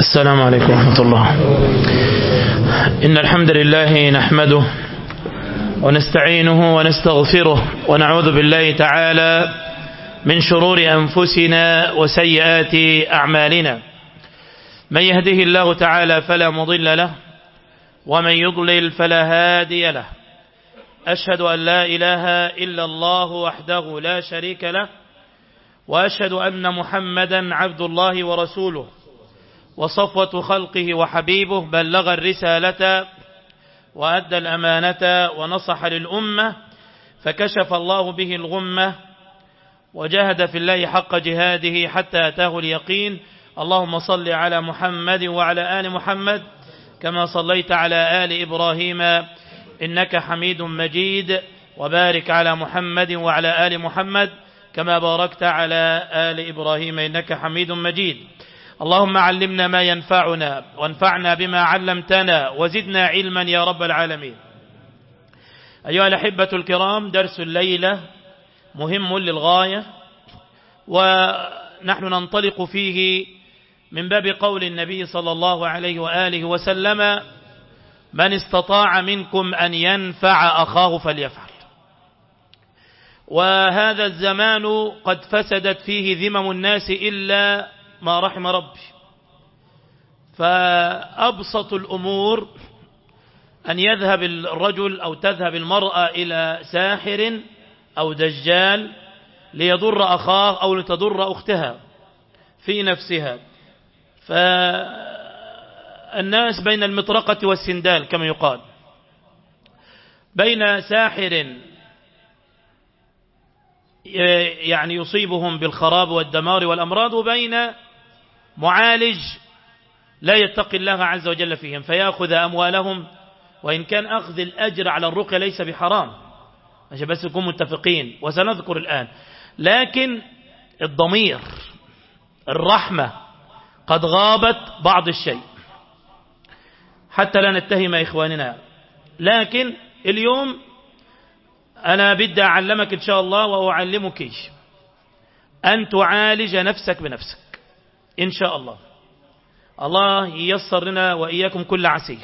السلام عليكم ورحمة الله إن الحمد لله نحمده ونستعينه ونستغفره ونعوذ بالله تعالى من شرور أنفسنا وسيئات أعمالنا من يهده الله تعالى فلا مضل له ومن يضلل فلا هادي له أشهد أن لا إله إلا الله وحده لا شريك له وأشهد أن محمدا عبد الله ورسوله وصفوة خلقه وحبيبه بلغ الرسالة وأدى الأمانة ونصح للأمة فكشف الله به الغمة وجاهد في الله حق جهاده حتى أتاه اليقين اللهم صل على محمد وعلى آل محمد كما صليت على آل إبراهيم إنك حميد مجيد وبارك على محمد وعلى آل محمد كما باركت على آل إبراهيم إنك حميد مجيد اللهم علمنا ما ينفعنا وانفعنا بما علمتنا وزدنا علما يا رب العالمين أيها الأحبة الكرام درس الليلة مهم للغاية ونحن ننطلق فيه من باب قول النبي صلى الله عليه وآله وسلم من استطاع منكم أن ينفع أخاه فليفعل وهذا الزمان قد فسدت فيه ذمم الناس إلا ما رحم ربي فأبسط الأمور أن يذهب الرجل أو تذهب المرأة إلى ساحر أو دجال ليضر أخاه أو لتضر أختها في نفسها فالناس بين المطرقة والسندال كما يقال بين ساحر يعني يصيبهم بالخراب والدمار والأمراض وبين معالج لا يتقي الله عز وجل فيهم فيأخذ أموالهم وإن كان أخذ الأجر على الرقية ليس بحرام عشان بس نكون متفقين وسنذكر الآن لكن الضمير الرحمة قد غابت بعض الشيء حتى لا نتهم إخواننا لكن اليوم أنا بدي أعلمك إن شاء الله وأعلمك أن تعالج نفسك بنفسك إن شاء الله الله ييسر لنا وإياكم كل عسير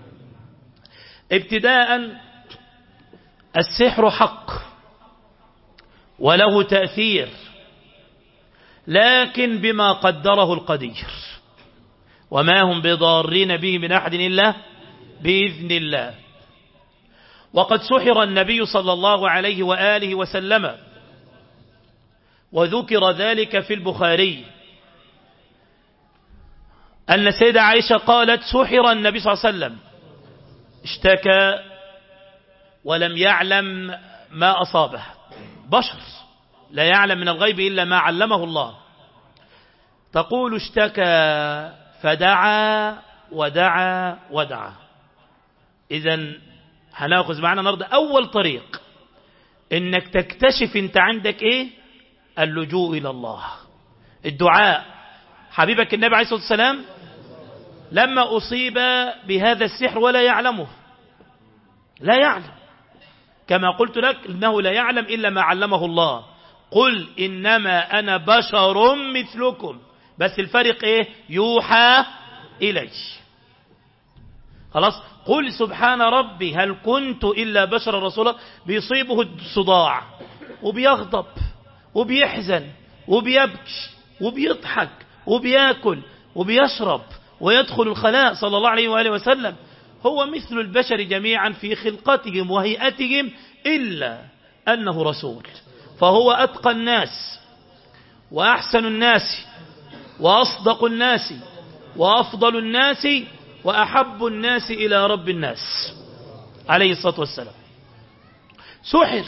ابتداء السحر حق وله تأثير لكن بما قدره القدير وما هم بضارين به من أحد إلا بإذن الله وقد سحر النبي صلى الله عليه وآله وسلم وذكر ذلك في البخاري أن السيدة عائشة قالت سحر النبي صلى الله عليه وسلم اشتكى ولم يعلم ما أصابه بشر لا يعلم من الغيب إلا ما علمه الله تقول اشتكى فدعا ودعا ودعا إذا هناخذ معنا النهارده أول طريق إنك تكتشف أنت عندك إيه اللجوء إلى الله الدعاء حبيبك النبي عليه الصلاة والسلام لما أصيب بهذا السحر ولا يعلمه لا يعلم كما قلت لك إنه لا يعلم إلا ما علمه الله قل إنما أنا بشر مثلكم بس الفرق إيه يوحى إلي خلاص قل سبحان ربي هل كنت إلا بشر رسولا بيصيبه الصداع وبيغضب وبيحزن وبيبكي وبيضحك وبياكل وبيشرب ويدخل الخلاء صلى الله عليه وآله وسلم هو مثل البشر جميعا في خلقتهم وهيئتهم إلا أنه رسول فهو أتقى الناس وأحسن الناس وأصدق الناس وأفضل الناس وأحب الناس إلى رب الناس عليه الصلاة والسلام سحر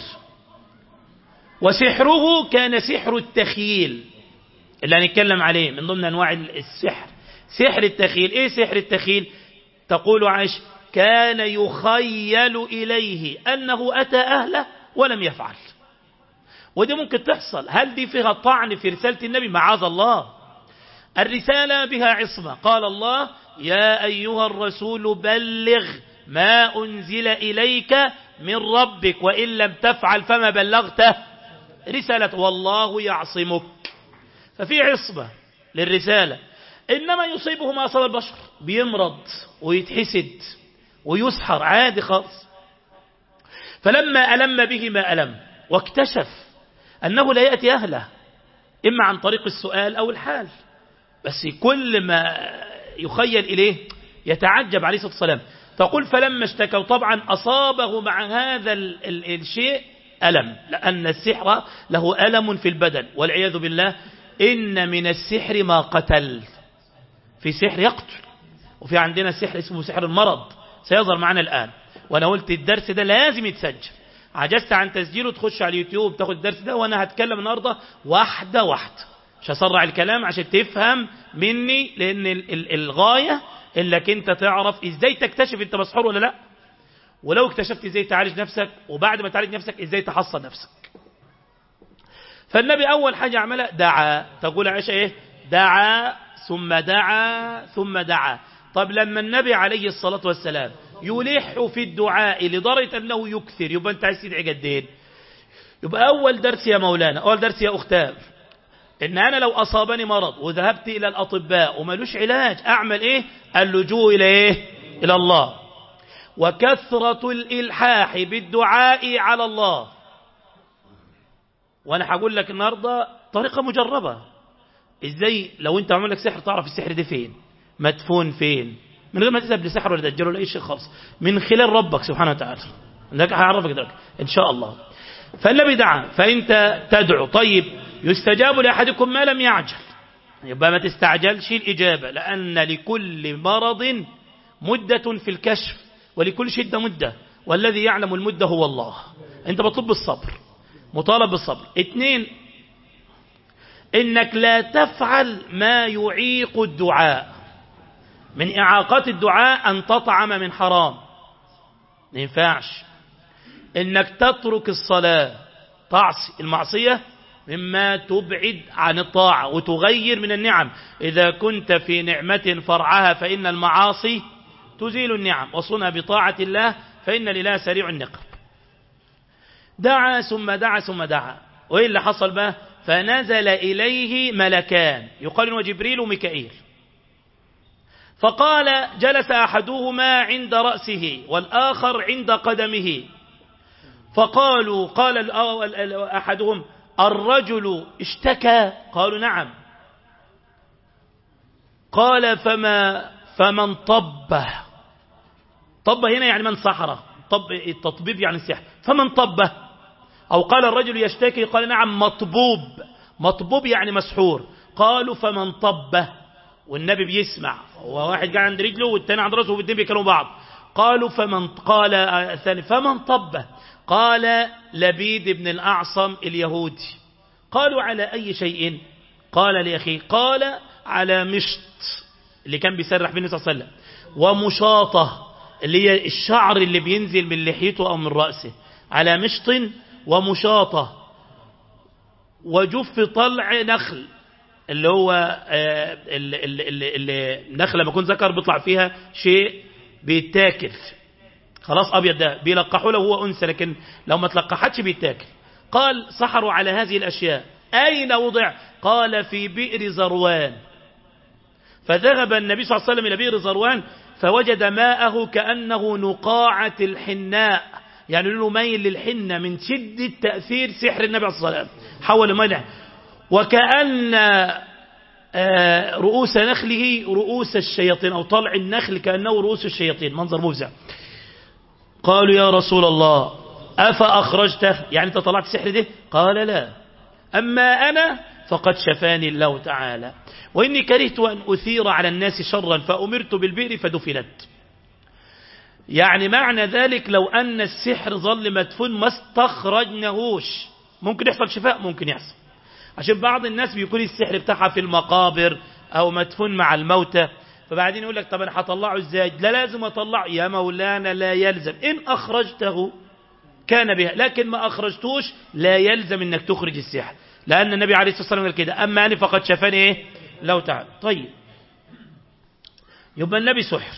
وسحره كان سحر التخييل اللي هنتكلم عليه من ضمن أنواع السحر سحر التخيل إيه سحر التخيل تقول عائشة كان يخيل إليه أنه أتى أهله ولم يفعل ودي ممكن تحصل هل دي فيها طعن في رسالة النبي معاذ الله الرسالة بها عصمة قال الله يا أيها الرسول بلغ ما أنزل إليك من ربك وإن لم تفعل فما بلغته رسالة والله يعصمك ففي عصمة للرسالة إنما يصيبه ما أصاب البشر بيمرض ويتحسد ويسحر عادي خالص فلما ألم به ما ألم واكتشف أنه لا يأتي أهله إما عن طريق السؤال أو الحال بس كل ما يخيل إليه يتعجب عليه الصلاة والسلام تقول فلما اشتكوا طبعا أصابه مع هذا ال ال الشيء ألم لأن السحر له ألم في البدن والعياذ بالله إن من السحر ما قتل في سحر يقتل وفي عندنا سحر اسمه سحر المرض سيظهر معنا الآن وأنا قلت الدرس ده لازم يتسجل عجزت عن تسجيله تخش على اليوتيوب تاخد الدرس ده وأنا هتكلم النهاردة واحدة واحدة مش هسرع الكلام عشان تفهم مني لأن ال ال الغاية إنك أنت تعرف إزاي تكتشف أنت مسحور ولا لا ولو اكتشفت إزاي تعالج نفسك وبعد ما تعالج نفسك إزاي تحصن نفسك فالنبي أول حاجة عملها دعا تقول عائشة إيه دعا ثم دعا ثم دعا طب لما النبي عليه الصلاة والسلام يلح في الدعاء لدرجة أنه يكثر يبقى أنت عايز تدعي قدين يبقى أول درس يا مولانا أول درس يا أختاب إن أنا لو أصابني مرض وذهبت إلى الأطباء وملوش علاج أعمل إيه اللجوء إلى إيه إلى الله وكثرة الإلحاح بالدعاء على الله وأنا هقول لك النهاردة طريقة مجربة إزاي لو أنت عمل لك سحر تعرف السحر ده فين مدفون فين من غير ما تذهب لسحر ولا دجال ولا أي شيء خالص من خلال ربك سبحانه وتعالى لك هيعرفك ذلك إن شاء الله فالنبي دعا فأنت تدعو طيب يستجاب لأحدكم ما لم يعجل يبقى ما تستعجلش الإجابة لأن لكل مرض مدة في الكشف ولكل شدة مدة والذي يعلم المدة هو الله أنت مطلوب بالصبر مطالب بالصبر اثنين إنك لا تفعل ما يعيق الدعاء من إعاقات الدعاء أن تطعم من حرام ما ينفعش إنك تترك الصلاة تعصي المعصية مما تبعد عن الطاعة وتغير من النعم إذا كنت في نعمة فرعها فإن المعاصي تزيل النعم وصنها بطاعة الله فإن لله سريع النقم دعا ثم دعا ثم دعا وإيه اللي حصل بقى فنزل إليه ملكان يقال هو جبريل وميكائيل فقال جلس أحدهما عند رأسه والآخر عند قدمه فقالوا قال أحدهم الرجل اشتكى قالوا نعم قال فما فمن طبه طب هنا يعني من سحره طب التطبيب يعني السحر فمن طبه أو قال الرجل يشتكي قال نعم مطبوب مطبوب يعني مسحور قالوا فمن طبه والنبي بيسمع وواحد قاعد عند رجله والتاني عند راسه والاثنين بيكلموا بعض قالوا فمن قال الثاني فمن طبه قال لبيد بن الأعصم اليهودي قالوا على أي شيء قال لأخيه قال على مشط اللي كان بيسرح بالنبي صلى الله عليه وسلم ومشاطة اللي هي الشعر اللي بينزل من لحيته أو من رأسه على مشط ومشاطة وجف طلع نخل اللي هو النخل لما يكون ذكر بيطلع فيها شيء بيتاكل خلاص أبيض ده بيلقحوا له هو أنثى لكن لو ما تلقحتش بيتاكل قال سحروا على هذه الأشياء أين وضع قال في بئر زروان فذهب النبي صلى الله عليه وسلم إلى بئر زروان فوجد ماءه كأنه نقاعة الحناء يعني له ميل للحنة من شدة تأثير سحر النبي صلى الله عليه وسلم حول ملح وكأن رؤوس نخله رؤوس الشياطين أو طلع النخل كأنه رؤوس الشياطين منظر مفزع قالوا يا رسول الله أفأخرجته يعني أنت طلعت السحر ده قال لا أما أنا فقد شفاني الله تعالى وإني كرهت أن أثير على الناس شرا فأمرت بالبئر فدفنت يعني معنى ذلك لو أن السحر ظل مدفون ما استخرجناهوش ممكن يحصل شفاء ممكن يحصل عشان بعض الناس بيكون السحر بتاعها في المقابر أو مدفون مع الموتى فبعدين يقول لك طب أنا هطلعه إزاي لا لازم أطلعه يا مولانا لا يلزم إن أخرجته كان بها لكن ما أخرجتوش لا يلزم أنك تخرج السحر لأن النبي عليه الصلاة والسلام قال كده أما أنا فقد شفاني إيه لو تعالى طيب يبقى النبي سحر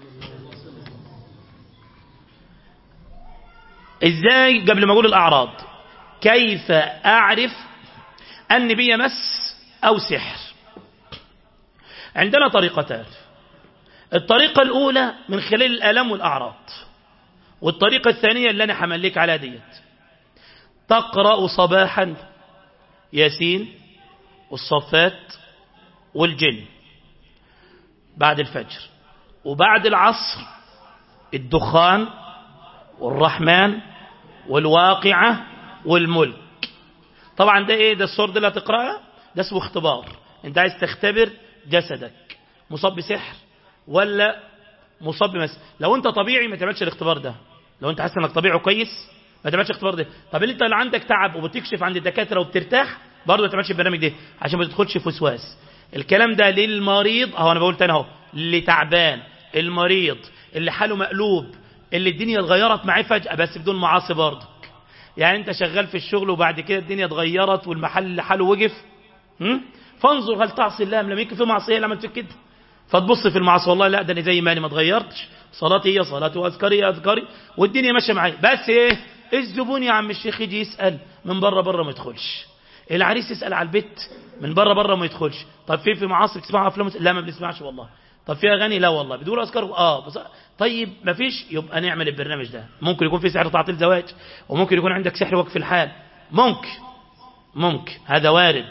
ازاي قبل ما اقول الاعراض كيف اعرف ان بي مس او سحر عندنا طريقتان الطريقة الأولى من خلال الآلام والأعراض والطريقة الثانية اللي أنا حمليك على ديت تقرأ صباحا ياسين والصفات والجن بعد الفجر وبعد العصر الدخان والرحمن والواقعة والملك طبعا ده ايه ده الصور دي اللي هتقرأها ده اسمه اختبار انت عايز تختبر جسدك مصاب بسحر ولا مصاب بمس لو انت طبيعي ما تعملش الاختبار ده لو انت حاسس انك طبيعي كويس ما تعملش الاختبار ده طب اللي انت اللي عندك تعب وبتكشف عند الدكاتره وبترتاح برضه ما تعملش البرنامج ده عشان ما تدخلش في وسواس الكلام ده للمريض اهو انا بقول تاني اهو اللي تعبان المريض اللي حاله مقلوب اللي الدنيا اتغيرت معاه فجأة بس بدون معاصي برضك يعني انت شغال في الشغل وبعد كده الدنيا اتغيرت والمحل اللي حاله وقف هم؟ فانظر هل تعصي الله لما يمكن في معصيه اللي عملت كده فتبص في المعصيه والله لا ده انا زي ما انا ما اتغيرتش صلاتي هي صلاتي واذكاري هي اذكاري والدنيا ماشيه معايا بس ايه الزبون يا عم الشيخ يجي يسال من بره بره ما يدخلش العريس يسال على البيت من بره بره ما يدخلش طب في في معاصي بتسمعوا افلام لا ما بنسمعش والله طب في اغاني لا والله بدون اذكار اه بس طيب ما فيش يبقى نعمل البرنامج ده ممكن يكون في سحر تعطيل زواج وممكن يكون عندك سحر وقف الحال ممكن ممكن هذا وارد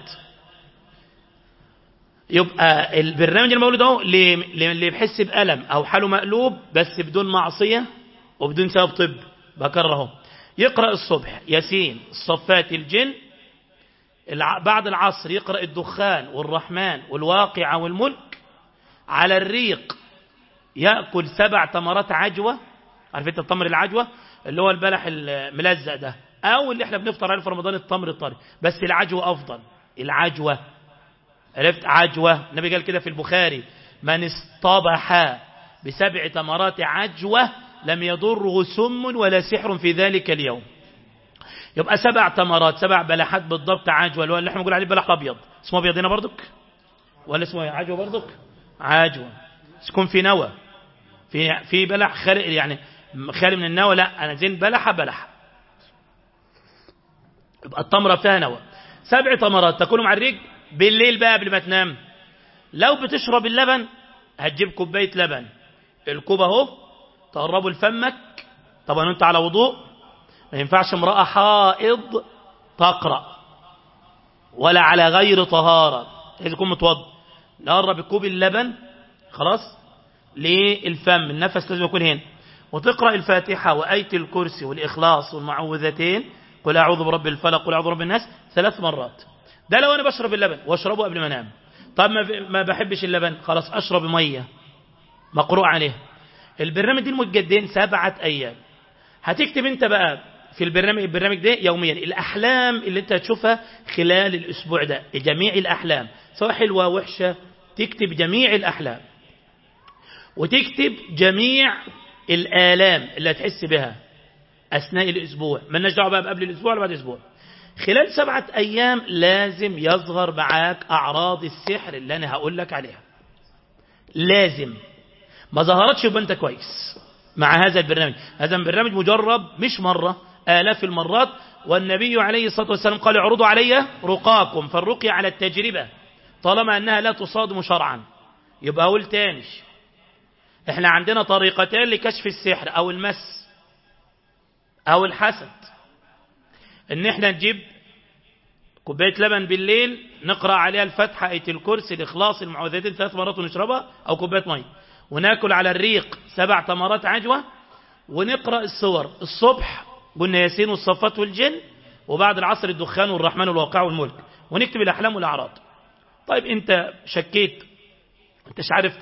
يبقى البرنامج المولود اهو اللي بيحس بألم او حاله مقلوب بس بدون معصية وبدون سبب طب بكرره يقرأ الصبح ياسين الصفات الجن بعد العصر يقرأ الدخان والرحمن والواقع والملك على الريق يأكل سبع تمرات عجوة عارف انت التمر العجوة اللي هو البلح الملزق ده او اللي احنا بنفطر عليه في رمضان التمر الطري بس العجوة افضل العجوة عرفت عجوة النبي قال كده في البخاري من اصطبح بسبع تمرات عجوة لم يضره سم ولا سحر في ذلك اليوم يبقى سبع تمرات سبع بلحات بالضبط عجوة اللي احنا بنقول عليه بلح ابيض اسمه ابيض هنا برضك ولا اسمه عجوة برضك عجوة يكون في نوى في في بلح خالق يعني خالي من النوى لا انا زين بلحه بلحه يبقى التمره فيها نوى سبع تمرات تاكلهم على الريق بالليل بقى قبل ما تنام لو بتشرب اللبن هتجيب كوبايه لبن الكوب اهو تقربه لفمك طبعا انت على وضوء ما ينفعش امراه حائض تقرا ولا على غير طهاره لازم يكون متوضا نقرب الكوب اللبن خلاص للفم النفس لازم يكون هنا وتقرأ الفاتحة وآية الكرسي والإخلاص والمعوذتين قل أعوذ برب الفلق قل أعوذ برب الناس ثلاث مرات ده لو أنا بشرب اللبن واشربه قبل ما انام طب ما, ما بحبش اللبن خلاص أشرب مية مقروء عليه البرنامج دي المتجدين سبعة أيام هتكتب انت بقى في البرنامج البرنامج ده يوميا الأحلام اللي انت هتشوفها خلال الأسبوع ده جميع الأحلام سواء حلوة وحشة تكتب جميع الأحلام وتكتب جميع الآلام اللي هتحس بها أثناء الأسبوع ما دعوه بقى قبل الأسبوع ولا بعد الأسبوع خلال سبعة أيام لازم يظهر معاك أعراض السحر اللي أنا هقول لك عليها لازم ما ظهرتش يبقى أنت كويس مع هذا البرنامج هذا البرنامج مجرب مش مرة آلاف المرات والنبي عليه الصلاة والسلام قال اعرضوا علي رقاكم فالرقية على التجربة طالما أنها لا تصادم شرعا يبقى أقول تاني احنا عندنا طريقتين لكشف السحر او المس او الحسد ان احنا نجيب كوبايه لبن بالليل نقرا عليها الفتحه ايه الكرسي الاخلاص المعوذتين ثلاث مرات ونشربها او كوبايه ميه وناكل على الريق سبع تمرات عجوه ونقرا الصور الصبح قلنا ياسين والصفات والجن وبعد العصر الدخان والرحمن والواقع والملك ونكتب الاحلام والاعراض طيب انت شكيت انتش عارف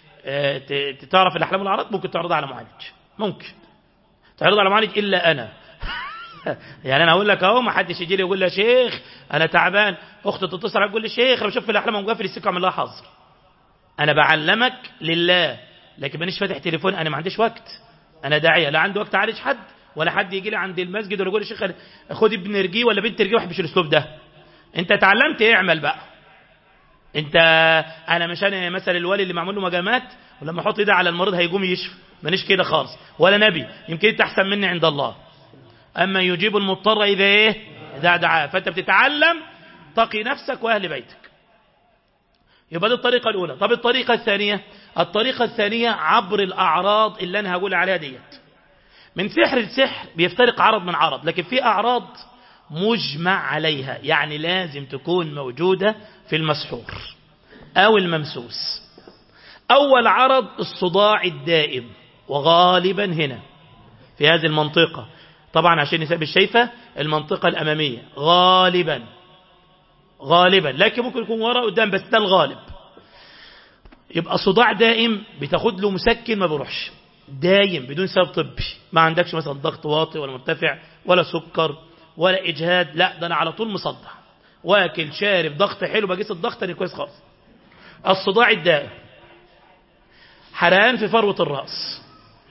تعرف الأحلام والأعراض ممكن تعرضها على معالج ممكن تعرضها على معالج إلا أنا يعني أنا أقول لك أهو ما حدش يجي لي يقول لي يا شيخ أنا تعبان أختي تتصل تقول لي شيخ أنا بشوف في الأحلام ومقفل السكة أعمل لها حظر أنا بعلمك لله لكن مانيش فاتح تليفون أنا ما عنديش وقت أنا داعية لا عندي وقت أعالج حد ولا حد يجي لي عند المسجد ولا يقول لي شيخ خد ابن رجيه ولا بنت رجيه وحبش الأسلوب ده أنت اتعلمت اعمل بقى انت انا مش انا مثل الولي اللي معمول له مجامات ولما احط ايدي على المريض هيقوم يشفى مانيش كده خالص ولا نبي يمكن انت احسن مني عند الله اما يجيب المضطر اذا ايه اذا دعاه فانت بتتعلم تقي نفسك واهل بيتك يبقى دي الطريقة الأولى طب الطريقة الثانية الطريقة الثانية عبر الأعراض اللي أنا هقول عليها ديت من سحر لسحر بيفترق عرض من عرض لكن في أعراض مجمع عليها يعني لازم تكون موجودة في المسحور أو الممسوس أول عرض الصداع الدائم وغالبا هنا في هذه المنطقة طبعا عشان نساب الشايفة المنطقة الأمامية غالبا غالبا لكن ممكن يكون ورا قدام بس ده الغالب يبقى صداع دائم بتاخد له مسكن ما بيروحش دايم بدون سبب طبي ما عندكش مثلا ضغط واطي ولا مرتفع ولا سكر ولا اجهاد لا ده انا على طول مصدع واكل شارب ضغط حلو بقيس الضغط انا كويس خالص الصداع الدائم حرقان في فروة الرأس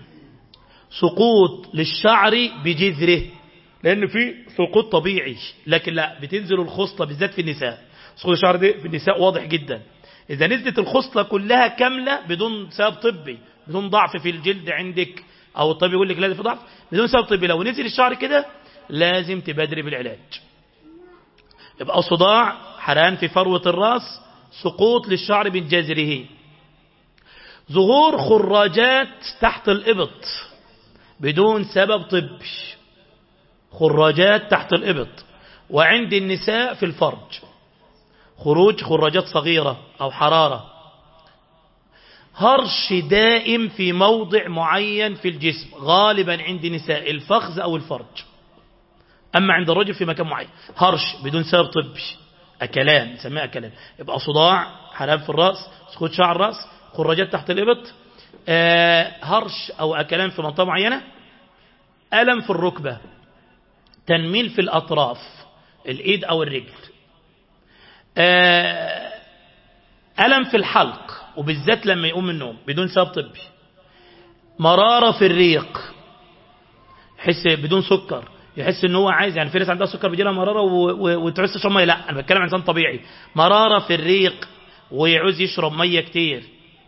سقوط للشعر بجذره لأن في سقوط طبيعي لكن لا بتنزل الخصلة بالذات في النساء سقوط الشعر دي في النساء واضح جدا إذا نزلت الخصلة كلها كاملة بدون سبب طبي بدون ضعف في الجلد عندك أو الطبيب يقول لك لازم في ضعف بدون سبب طبي لو نزل الشعر كده لازم تبادري بالعلاج يبقى صداع حرقان في فروة الرأس سقوط للشعر من جذره ظهور خراجات تحت الإبط بدون سبب طبي خراجات تحت الإبط وعند النساء في الفرج خروج خراجات صغيرة أو حرارة هرش دائم في موضع معين في الجسم غالبا عند نساء الفخذ أو الفرج أما عند الرجل في مكان معين هرش بدون سبب طبي أكلان نسميها أكلان يبقى صداع حرام في الرأس سقوط شعر الرأس خراجات تحت الإبط آه هرش أو أكلان في منطقة معينة ألم في الركبة تنميل في الأطراف الإيد أو الرجل آه ألم في الحلق وبالذات لما يقوم من النوم بدون سبب طبي مرارة في الريق يحس بدون سكر يحس ان هو عايز يعني في ناس عندها سكر بيجي لها مراره وتعوز تشرب ميه لا انا بتكلم عن انسان طبيعي مراره في الريق ويعوز يشرب ميه كتير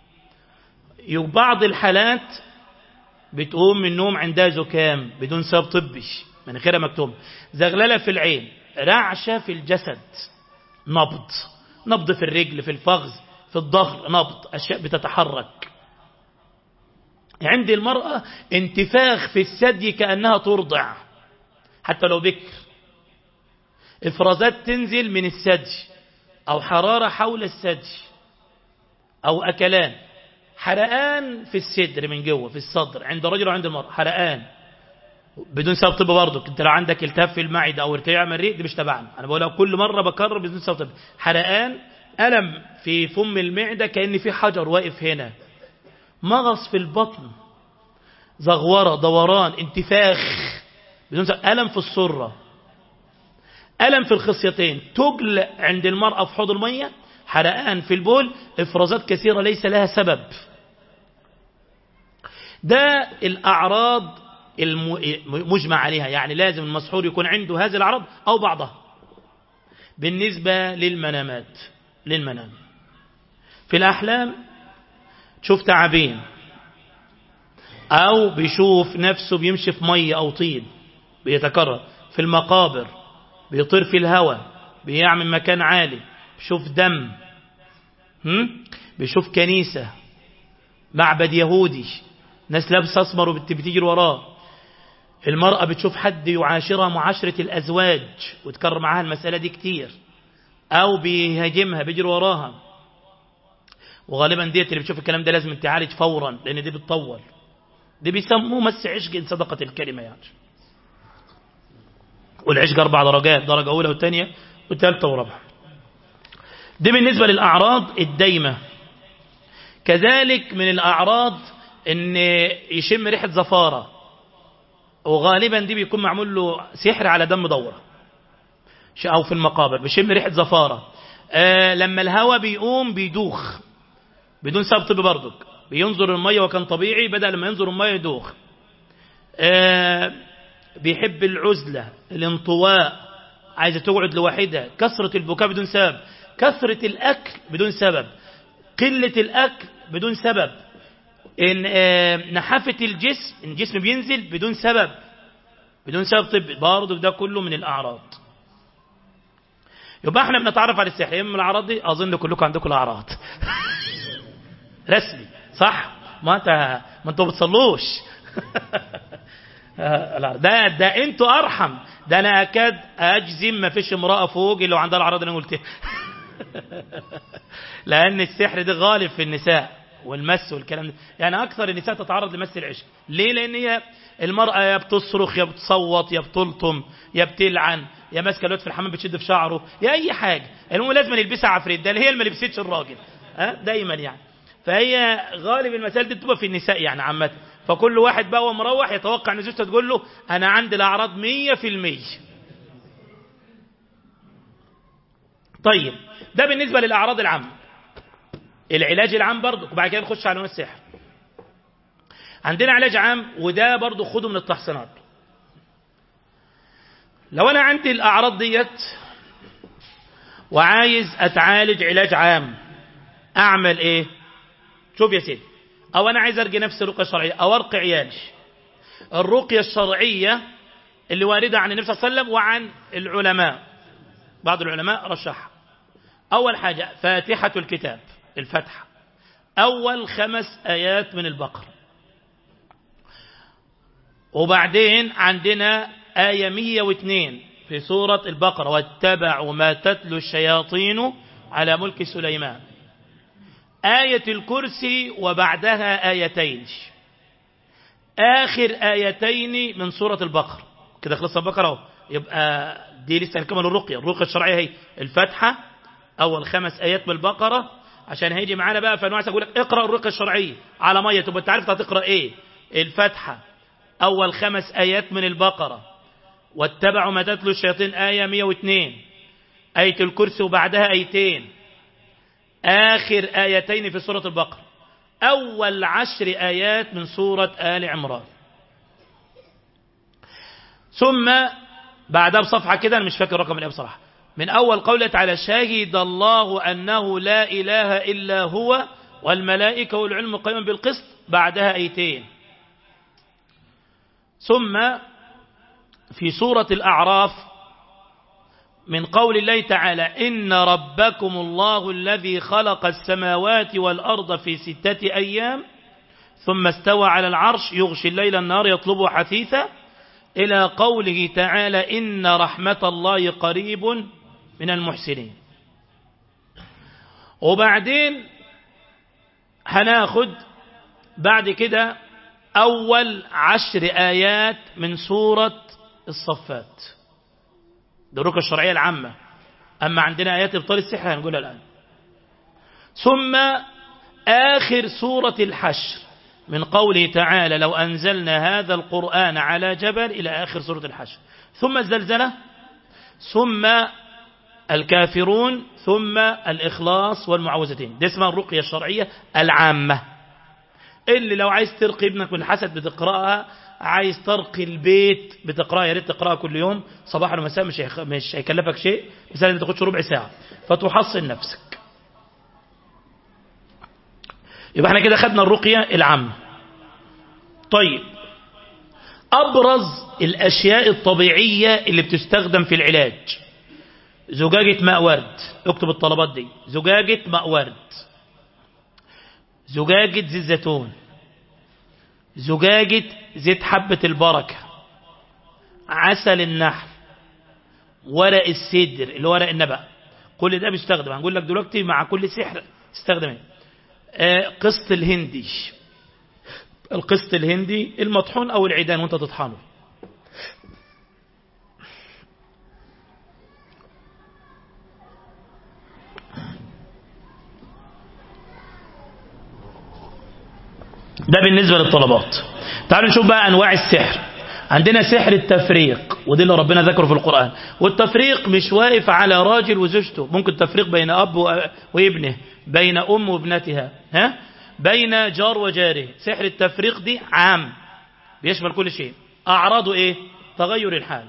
بعض الحالات بتقوم من النوم عندها زكام بدون سبب طبي مناخيرها مكتوم زغلله في العين رعشه في الجسد نبض نبض في الرجل في الفخذ في الظهر نبض اشياء بتتحرك عند المرأة انتفاخ في الثدي كأنها ترضع حتى لو بكر افرازات تنزل من الثدي او حرارة حول الثدي او اكلان حرقان في الصدر من جوه في الصدر عند الرجل وعند المرأة حرقان بدون سبب طبي برضه انت لو عندك التهاب في المعده او ارتجاع مريء دي مش تبعنا انا بقولها كل مره بكرر بدون سبب طبي حرقان الم في فم المعده كان في حجر واقف هنا مغص في البطن زغوره دوران انتفاخ بدون سبب الم في السره الم في الخصيتين تجل عند المراه في حوض الميه حرقان في البول افرازات كثيره ليس لها سبب ده الاعراض المجمع عليها يعني لازم المسحور يكون عنده هذه الأعراض أو بعضها بالنسبة للمنامات للمنام في الأحلام تشوف تعابين أو بيشوف نفسه بيمشي في مية أو طين بيتكرر في المقابر بيطير في الهواء بيعمل مكان عالي بيشوف دم هم؟ بيشوف كنيسة معبد يهودي ناس لابسه اسمر وبتجري وراه المرأة بتشوف حد يعاشرها معاشرة الأزواج وتكرر معاها المسألة دي كتير أو بيهاجمها بيجري وراها وغالبا ديت اللي بتشوف الكلام ده لازم تعالج فورا لأن دي بتطول دي بيسموه مس عشق إن صدقة الكلمة يعني والعشق أربع درجات درجة أولى والثانية والثالثة ورابعة دي بالنسبة للأعراض الدايمة كذلك من الأعراض ان يشم ريحة زفارة وغالبا دي بيكون معمول له سحر على دم دورة أو في المقابر بيشم ريحة زفارة آه لما الهواء بيقوم بيدوخ بدون سبب طبي برضك بينظر المية وكان طبيعي بدأ لما ينظر المية يدوخ آه بيحب العزلة الانطواء عايزة تقعد لوحدها كثرة البكاء بدون سبب كثرة الأكل بدون سبب قلة الأكل بدون سبب إن نحافة الجسم الجسم بينزل بدون سبب بدون سبب طبي برضه ده كله من الأعراض يبقى احنا بنتعرف على السحر اما الاعراض دي اظن كلكم عندكم الاعراض رسمي صح ما انت ما انتوا بتصلوش ده ده انتوا ارحم ده انا اكاد اجزم ما فيش امراه فوق اللي عندها الاعراض اللي انا قلتها لان السحر ده غالب في النساء والمس والكلام ده يعني اكثر النساء تتعرض لمس العشق ليه لان هي المراه يا بتصرخ يا بتصوت يا بتلطم يا بتلعن يا ماسكه الواد في الحمام بتشد في شعره يا اي حاجه المهم لازم يلبسها عفريت ده اللي هي اللي ما لبستش الراجل ها دايما يعني فهي غالب المسائل دي بتبقى في النساء يعني عامه فكل واحد بقى ومروح يتوقع ان زوجته تقول له انا عندي الاعراض 100% طيب ده بالنسبه للاعراض العامه العلاج العام برضه وبعد كده نخش على نوع السحر عندنا علاج عام وده برضه خده من التحصينات لو انا عندي الاعراض ديت وعايز اتعالج علاج عام اعمل ايه شوف يا سيدي او انا عايز ارجي نفسي رقيه شرعيه او ارقي عيالي الرقيه الشرعيه اللي وارده عن النبي صلى الله عليه وسلم وعن العلماء بعض العلماء رشحها اول حاجه فاتحه الكتاب الفتحه اول خمس ايات من البقره وبعدين عندنا آية 102 في سورة البقرة واتبعوا ما تتلو الشياطين على ملك سليمان آية الكرسي وبعدها آيتين آخر آيتين من سورة البقرة كده خلصنا البقرة اهو يبقى دي لسه نكمل الرقية الرقية الشرعية هي الفتحة أول خمس آيات من البقرة عشان هيجي معانا بقى فأنا عايز أقول لك اقرأ الرقية الشرعية على مية تبقى أنت عارف هتقرأ إيه الفتحة أول خمس آيات من البقرة واتبعوا ما تتلو الشياطين آية 102 آية الكرسي وبعدها آيتين آخر آيتين في سورة البقرة أول عشر آيات من سورة آل عمران ثم بعدها بصفحة كده أنا مش فاكر الرقم الآية بصراحة من أول قولة تعالى شهد الله أنه لا إله إلا هو والملائكة والعلم قيما بالقسط بعدها آيتين ثم في سورة الأعراف من قول الله تعالى إن ربكم الله الذي خلق السماوات والأرض في ستة أيام ثم استوى على العرش يغشي الليل النهار يطلبه حثيثا إلى قوله تعالى إن رحمة الله قريب من المحسنين وبعدين هناخد بعد كده أول عشر آيات من سورة الصفات ده الركن الشرعية العامة أما عندنا آيات إبطال السحر هنقولها الآن ثم آخر سورة الحشر من قوله تعالى لو أنزلنا هذا القرآن على جبل إلى آخر سورة الحشر ثم الزلزلة ثم الكافرون ثم الإخلاص والمعوذتين دي اسمها الرقية الشرعية العامة اللي لو عايز ترقي ابنك من الحسد بتقرأها عايز ترقي البيت بتقرأها يا ريت تقرأها كل يوم صباحا ومساء مش مش هيكلفك شيء بس ما تاخدش ربع ساعة فتحصن نفسك يبقى احنا كده خدنا الرقية العامة طيب أبرز الأشياء الطبيعية اللي بتستخدم في العلاج زجاجة ماء ورد اكتب الطلبات دي زجاجة ماء ورد زجاجة زيت زيتون زجاجة زيت حبة البركة عسل النحل ورق السدر اللي هو ورق النبأ كل ده بيستخدم هنقول لك دلوقتي مع كل سحر تستخدم ايه آه قسط الهندي القسط الهندي المطحون او العيدان وانت تطحنه ده بالنسبة للطلبات تعالوا نشوف بقى أنواع السحر عندنا سحر التفريق وده اللي ربنا ذكره في القرآن والتفريق مش واقف على راجل وزوجته ممكن تفريق بين أب وابنه بين أم وابنتها ها بين جار وجاره سحر التفريق دي عام بيشمل كل شيء أعراضه إيه تغير الحال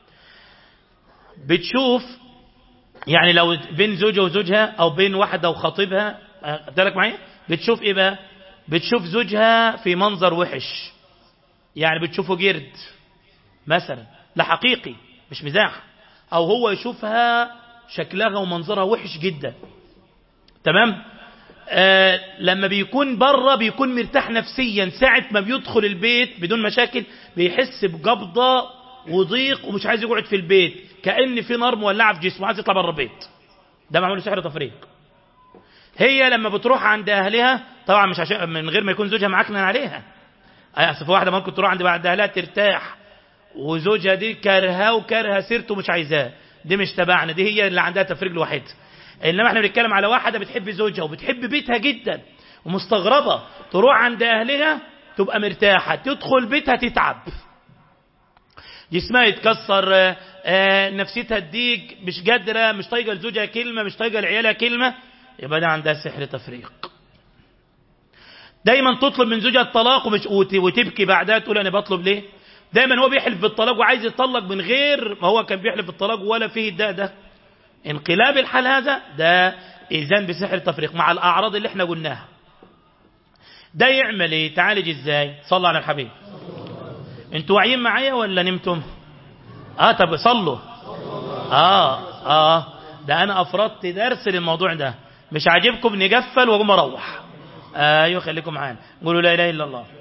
بتشوف يعني لو بين زوجة وزوجها أو بين واحدة وخطيبها أدلك معايا بتشوف إيه بقى بتشوف زوجها في منظر وحش يعني بتشوفه جرد مثلا لا حقيقي مش مزاح او هو يشوفها شكلها ومنظرها وحش جدا تمام آه لما بيكون بره بيكون مرتاح نفسيا ساعة ما بيدخل البيت بدون مشاكل بيحس بقبضة وضيق ومش عايز يقعد في البيت كأن في نار مولعة في جسمه عايز يطلع بره البيت ده معمول سحر تفريق هي لما بتروح عند أهلها طبعا مش عشان من غير ما يكون زوجها معكنن عليها أصل في واحدة ممكن تروح عند بعد أهلها ترتاح وزوجها دي كارهاه وكارهه سيرته مش عايزاه دي مش تبعنا دي هي اللي عندها تفريق لوحدها انما احنا بنتكلم على واحده بتحب زوجها وبتحب بيتها جدا ومستغربه تروح عند اهلها تبقى مرتاحه تدخل بيتها تتعب جسمها يتكسر نفسيتها تضيق مش قادره مش طايقه لزوجها كلمه مش طايقه لعيالها كلمه يبقى ده عندها سحر تفريق دايما تطلب من زوجها الطلاق ومش وتبكي بعدها تقول انا بطلب ليه دايما هو بيحلف بالطلاق وعايز يطلق من غير ما هو كان بيحلف بالطلاق ولا فيه الداء ده انقلاب الحال هذا ده إذان بسحر التفريق مع الأعراض اللي احنا قلناها ده يعمل ايه تعالج ازاي صلوا على الحبيب انتوا واعيين معايا ولا نمتم اه طب صلوا اه اه ده انا افردت درس للموضوع ده مش عاجبكم نقفل واقوم اروح ايوه خليكم معانا قولوا لا اله الا الله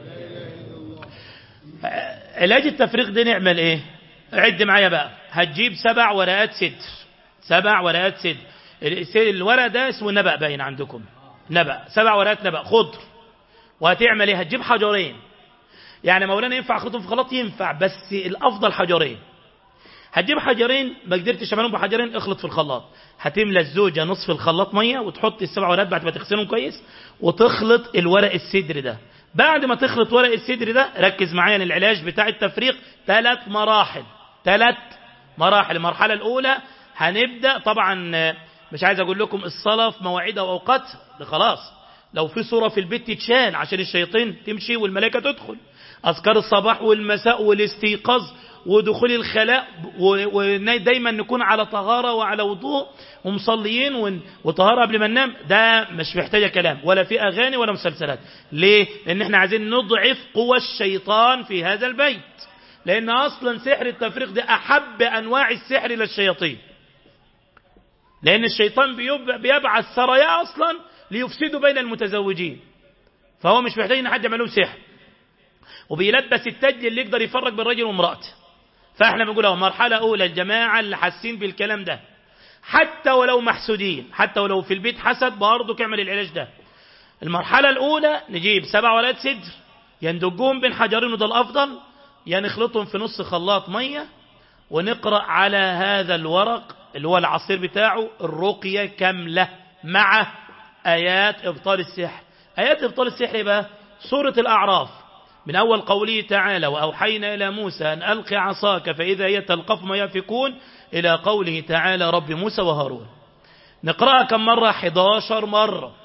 علاج التفريق ده نعمل ايه عد معايا بقى هتجيب سبع ورقات صدر سبع ورقات صدر الورق ده اسمه نبأ باين عندكم نبأ سبع ورقات نبأ خضر وهتعمل ايه هتجيب حجرين يعني مولانا ينفع اخلطهم في خلاط ينفع بس الافضل حجرين هتجيب حجرين ما قدرتش تعملهم بحجرين اخلط في الخلاط هتملى الزوجه نصف الخلاط ميه وتحط السبع ورقات بعد ما تغسلهم كويس وتخلط الورق الصدر ده بعد ما تخلط ورق الصدر ده ركز معايا العلاج بتاع التفريق ثلاث مراحل ثلاث مراحل المرحله الاولى هنبدا طبعا مش عايز اقول لكم الصلاه في مواعيدها واوقاتها ده خلاص لو في صوره في البيت تتشال عشان الشياطين تمشي والملائكه تدخل اذكار الصباح والمساء والاستيقاظ ودخول الخلاء ودايما نكون على طهارة وعلى وضوء ومصليين وطهارة قبل ما ننام ده مش محتاجة كلام ولا في أغاني ولا مسلسلات ليه؟ لأن احنا عايزين نضعف قوى الشيطان في هذا البيت لأن أصلا سحر التفريق ده أحب أنواع السحر للشياطين لأن الشيطان بيبعث سرايا أصلا ليفسدوا بين المتزوجين فهو مش محتاج ان حد يعمل له سحر وبيلبس التاج اللي يقدر يفرق بين الرجل وامراته فاحنا بنقول اهو مرحله اولى الجماعه اللي حاسين بالكلام ده حتى ولو محسودين حتى ولو في البيت حسد برضه كمل العلاج ده المرحله الاولى نجيب سبع ولاد صدر يندجوهم بين حجرين وده الافضل يا نخلطهم في نص خلاط ميه ونقرا على هذا الورق اللي هو العصير بتاعه الرقيه كامله مع ايات ابطال السحر ايات ابطال السحر بقى سوره الاعراف من أول قوله تعالى وأوحينا إلى موسى أن ألقي عصاك فإذا هي تلقف ما يفكون إلى قوله تعالى رب موسى وهارون نقرأها كم مرة 11 مرة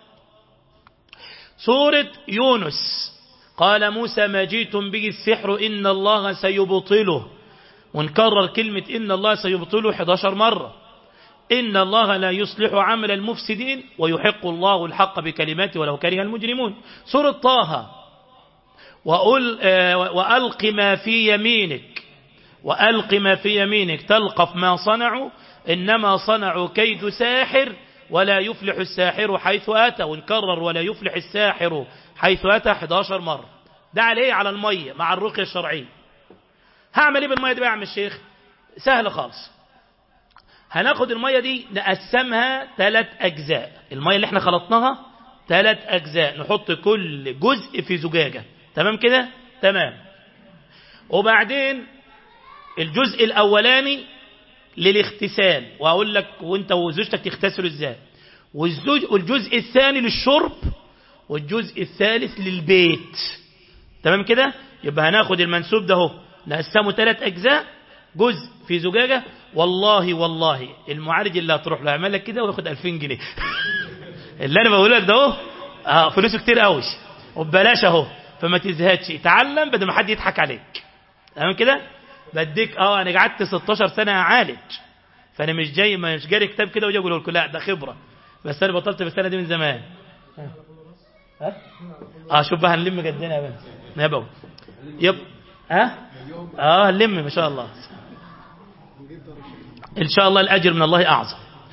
سورة يونس قال موسى ما جئتم به السحر إن الله سيبطله ونكرر كلمة إن الله سيبطله 11 مرة إن الله لا يصلح عمل المفسدين ويحق الله الحق بكلماته ولو كره المجرمون سورة طه وأل وألق ما في يمينك وألق ما في يمينك تلقف ما صنعوا إنما صنعوا كيد ساحر ولا يفلح الساحر حيث أتى ونكرر ولا يفلح الساحر حيث أتى 11 مرة ده عليه على المية مع الرقية الشرعية هعمل ايه بالمية دي بقى يا عم الشيخ سهل خالص هناخد المية دي نقسمها ثلاث أجزاء المية اللي احنا خلطناها ثلاث أجزاء نحط كل جزء في زجاجة تمام كده تمام وبعدين الجزء الأولاني للاغتسال وأقول لك وانت وزوجتك تغتسلوا ازاي والجزء الثاني للشرب والجزء الثالث للبيت تمام كده يبقى هناخد المنسوب ده اهو نقسمه ثلاث أجزاء جزء في زجاجة والله والله المعالج اللي هتروح له يعمل لك كده وياخد 2000 جنيه اللي انا بقول لك ده اهو اه فلوسه كتير قوي وببلاش اهو فما تزهدش اتعلم بدل ما حد يضحك عليك تمام كده بديك اه انا قعدت 16 سنه اعالج فانا مش جاي مش جاري كتاب كده واجي اقول لكم لا ده خبره بس انا بطلت في السنه دي من زمان ها اه شوف بقى هنلم جدنا يا بنت نبوي يب ها اه هنلم ما شاء الله ان شاء الله الاجر من الله اعظم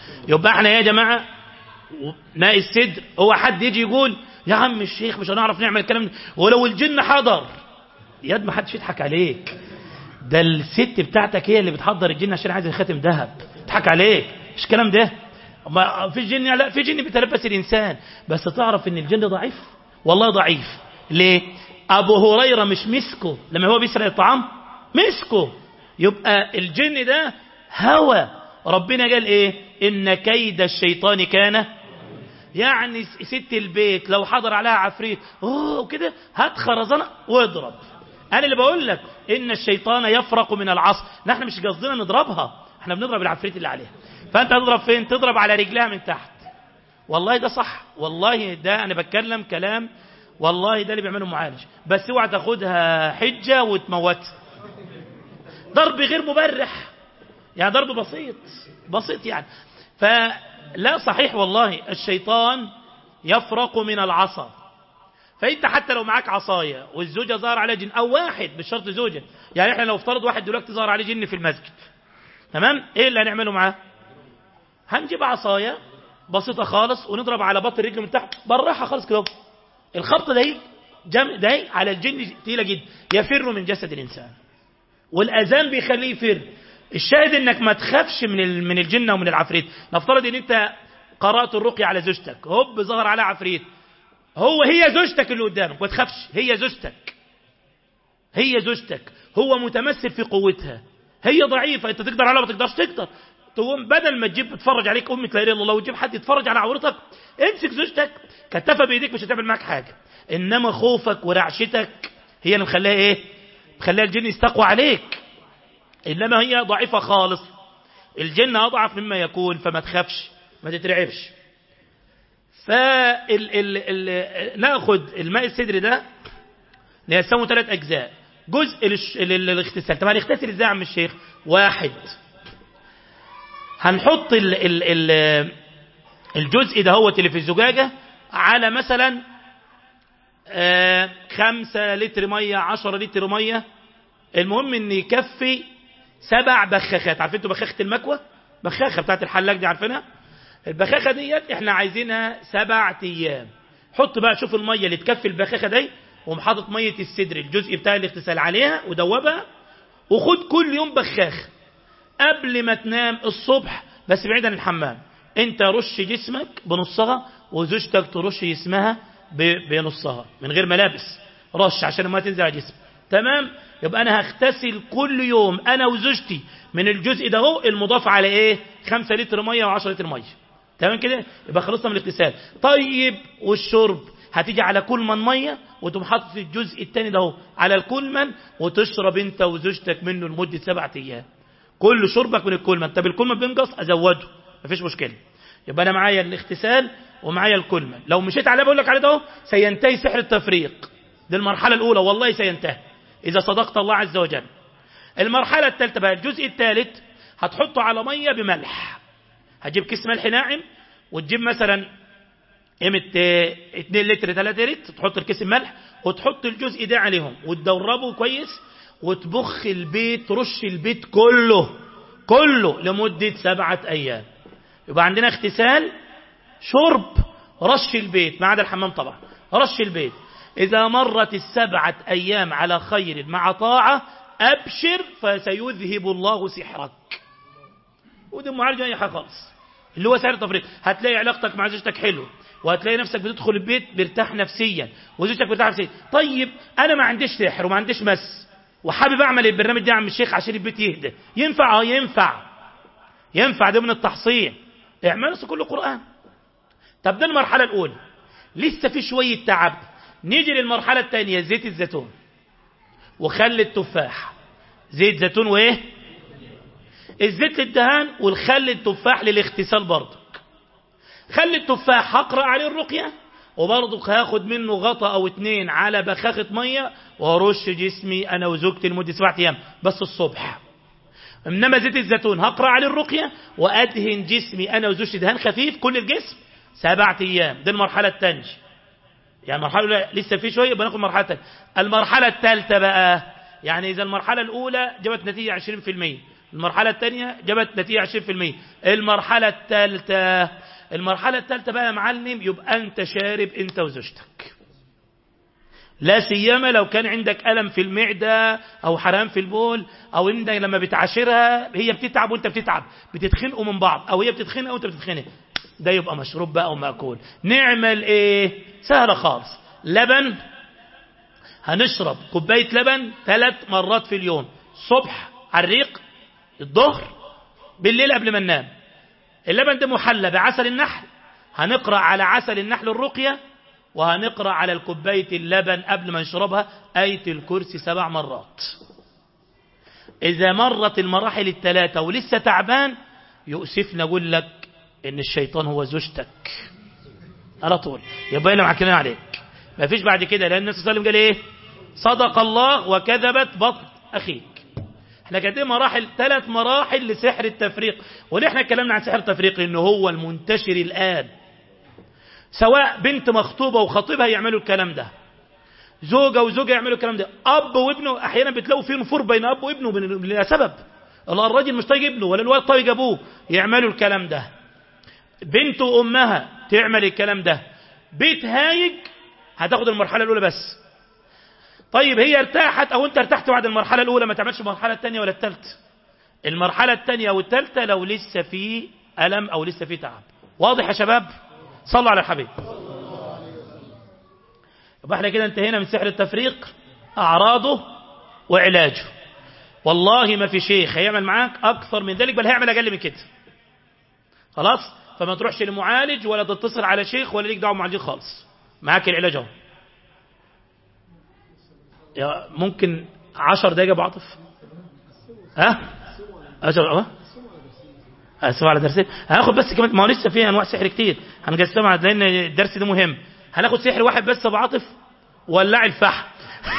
يبقى احنا يا جماعة ماء السدر هو حد يجي يقول يا عم الشيخ مش هنعرف نعمل الكلام ده ولو الجن حضر ياد ما حدش يضحك عليك ده الست بتاعتك هي اللي بتحضر الجن عشان عايز خاتم ذهب تضحك عليك مش الكلام ده ما في جن لا في جن بيتلبس الانسان بس تعرف ان الجن ضعيف والله ضعيف ليه ابو هريره مش مسكه لما هو بيسرق الطعام مسكه يبقى الجن ده هوى ربنا قال ايه ان كيد الشيطان كان يعني ست البيت لو حضر عليها عفريت اوه كده هات خرزانه واضرب انا اللي بقول لك ان الشيطان يفرق من العصر نحن مش قصدنا نضربها احنا بنضرب العفريت اللي عليها فانت تضرب فين تضرب على رجلها من تحت والله ده صح والله ده انا بتكلم كلام والله ده اللي بيعمله معالج بس اوعى تاخدها حجه وتموتها ضرب غير مبرح يعني ضرب بسيط بسيط يعني فلا صحيح والله الشيطان يفرق من العصا فانت حتى لو معاك عصايه والزوجه ظهر عليها جن او واحد مش شرط زوجه يعني احنا لو افترض واحد دلوقتي ظهر عليه جن في المسجد تمام ايه اللي هنعمله معاه هنجيب عصايه بسيطه خالص ونضرب على بطن رجله من تحت بالراحه خالص كده الخبط ده جم ده على الجن تقيله جدا يفر من جسد الانسان والاذان بيخليه يفر الشاهد انك ما تخافش من من الجن ومن العفريت نفترض ان انت قرات الرقيه على زوجتك هوب ظهر عليها عفريت هو هي زوجتك اللي قدامك ما تخافش هي زوجتك هي زوجتك هو متمثل في قوتها هي ضعيفه انت تقدر عليها ما تقدرش تقدر تقوم بدل ما تجيب تتفرج عليك امك لا اله الا الله وتجيب حد يتفرج على عورتك امسك زوجتك كتفها بايديك مش هتعمل معاك حاجه انما خوفك ورعشتك هي اللي مخليها ايه مخليها الجن يستقوى عليك انما هي ضعيفه خالص الجن اضعف مما يكون فما تخافش ما تترعبش فال ال ال ناخد الماء السدر ده نقسمه ثلاث اجزاء جزء للش... للاغتسال طب هنغتسل ازاي يا عم الشيخ واحد هنحط ال... ال... ال... الجزء ده هو اللي في الزجاجه على مثلا آه خمسة لتر مية عشرة لتر مية المهم ان يكفي سبع بخاخات عارفين انتوا بخاخة المكوى بخاخة بتاعت الحلاق دي عارفينها البخاخة ديت احنا عايزينها سبع ايام حط بقى شوف المية اللي تكفي البخاخة دي ومحاطط مية السدر الجزء بتاع الاغتسال عليها ودوبها وخد كل يوم بخاخ قبل ما تنام الصبح بس بعيد عن الحمام انت رش جسمك بنصها وزوجتك ترش جسمها بنصها من غير ملابس رش عشان ما تنزل على جسم تمام يبقى انا هغتسل كل يوم انا وزوجتي من الجزء ده هو المضاف على ايه خمسة لتر مية وعشرة لتر مية تمام كده يبقى خلصنا من الاغتسال طيب والشرب هتيجي على كلمن ميه وتقوم حاطط الجزء الثاني ده على الكلمن وتشرب انت وزوجتك منه لمده سبعة ايام كل شربك من الكلمن طب الكلمن بينقص ازوده مفيش مشكله يبقى انا معايا الاغتسال ومعايا الكلمن لو مشيت عليه بقول لك عليه ده سينتهي سحر التفريق دي المرحله الاولى والله سينتهي اذا صدقت الله عز وجل المرحله الثالثه بقى الجزء الثالث هتحطه على ميه بملح هتجيب كيس ملح ناعم وتجيب مثلا قيمة 2 لتر 3 لتر تحط الكيس الملح وتحط الجزء ده عليهم وتدربه كويس وتبخ البيت ترش البيت كله كله لمدة سبعة أيام يبقى عندنا اغتسال شرب رش البيت ما عدا الحمام طبعا رش البيت إذا مرت السبعة أيام على خير مع طاعة أبشر فسيذهب الله سحرك ودي معالجة أي حاجة خالص اللي هو سعر التفريط هتلاقي علاقتك مع زوجتك حلو وهتلاقي نفسك بتدخل البيت مرتاح نفسيا وزوجتك مرتاح نفسيا طيب انا ما عنديش سحر وما عنديش مس وحابب اعمل البرنامج ده يا عم الشيخ عشان البيت يهدى ينفع اه ينفع ينفع ده من التحصيل اعملوا كل قران طب ده المرحله الاولى لسه في شويه تعب نيجي للمرحله الثانيه زيت الزيتون وخل التفاح زيت زيتون وايه الزيت للدهان والخل التفاح للاغتسال برضك خل التفاح هقرأ عليه الرقية وبرضك هاخد منه غطا او اتنين على بخاخة مية وارش جسمي انا وزوجتي لمدة سبعة ايام بس الصبح انما زيت الزيتون هقرأ عليه الرقية وادهن جسمي انا وزوجتي دهان خفيف كل الجسم سبعة ايام دي المرحلة الثانية يعني المرحلة لسه في شوية بناخد المرحلة الثانية المرحلة الثالثة بقى يعني اذا المرحلة الاولى جابت نتيجة 20% المرحلة الثانية جابت نتيجة 20% المرحلة الثالثة المرحلة الثالثة بقى يا معلم يبقى أنت شارب أنت وزوجتك لا سيما لو كان عندك ألم في المعدة أو حرام في البول أو انت لما بتعاشرها هي بتتعب وانت بتتعب بتتخنقوا من بعض أو هي بتتخنق وانت بتتخنق ده يبقى مشروب بقى ومأكول نعمل ايه سهلة خالص لبن هنشرب كوباية لبن ثلاث مرات في اليوم صبح على الريق الظهر بالليل قبل ما ننام اللبن ده محلى بعسل النحل هنقرأ على عسل النحل الرقية وهنقرأ على الكوباية اللبن قبل ما نشربها آية الكرسي سبع مرات إذا مرت المراحل الثلاثة ولسه تعبان يؤسفنا أقول لك إن الشيطان هو زوجتك على طول يبقى إلا معكنا عليك ما فيش بعد كده لأن النبي صلى الله عليه وسلم قال إيه صدق الله وكذبت بطن أخيك احنا كاتبين مراحل ثلاث مراحل لسحر التفريق ونحن اتكلمنا عن سحر التفريق لأنه هو المنتشر الآن سواء بنت مخطوبة وخطيبها يعملوا الكلام ده زوجة وزوجة يعملوا الكلام ده أب وابنه أحيانا بتلاقوا فيه نفور بين أب وابنه لسبب الله الراجل مش طايق ابنه ولا الولد طايق أبوه يعملوا الكلام ده بنت وأمها تعمل الكلام ده بيت هايج هتاخد المرحلة الأولى بس طيب هي ارتاحت أو أنت ارتحت بعد المرحلة الأولى ما تعملش المرحلة الثانية ولا الثالثة المرحلة الثانية والثالثة لو لسه في ألم أو لسه في تعب واضح يا شباب صلوا على الحبيب يبقى احنا كده انتهينا من سحر التفريق أعراضه وعلاجه والله ما في شيخ هيعمل معاك أكثر من ذلك بل هيعمل أقل من كده خلاص فما تروحش لمعالج ولا تتصل على شيخ ولا ليك دعوه معالجين خالص معاك العلاج اهو ممكن عشر دقايق ابو عاطف ها عشر اه اسمع على درسين هناخد بس كمان ما هو لسه في انواع سحر كتير هنقسمها لان الدرس ده مهم هناخد سحر واحد بس ابو عاطف ولع الفحم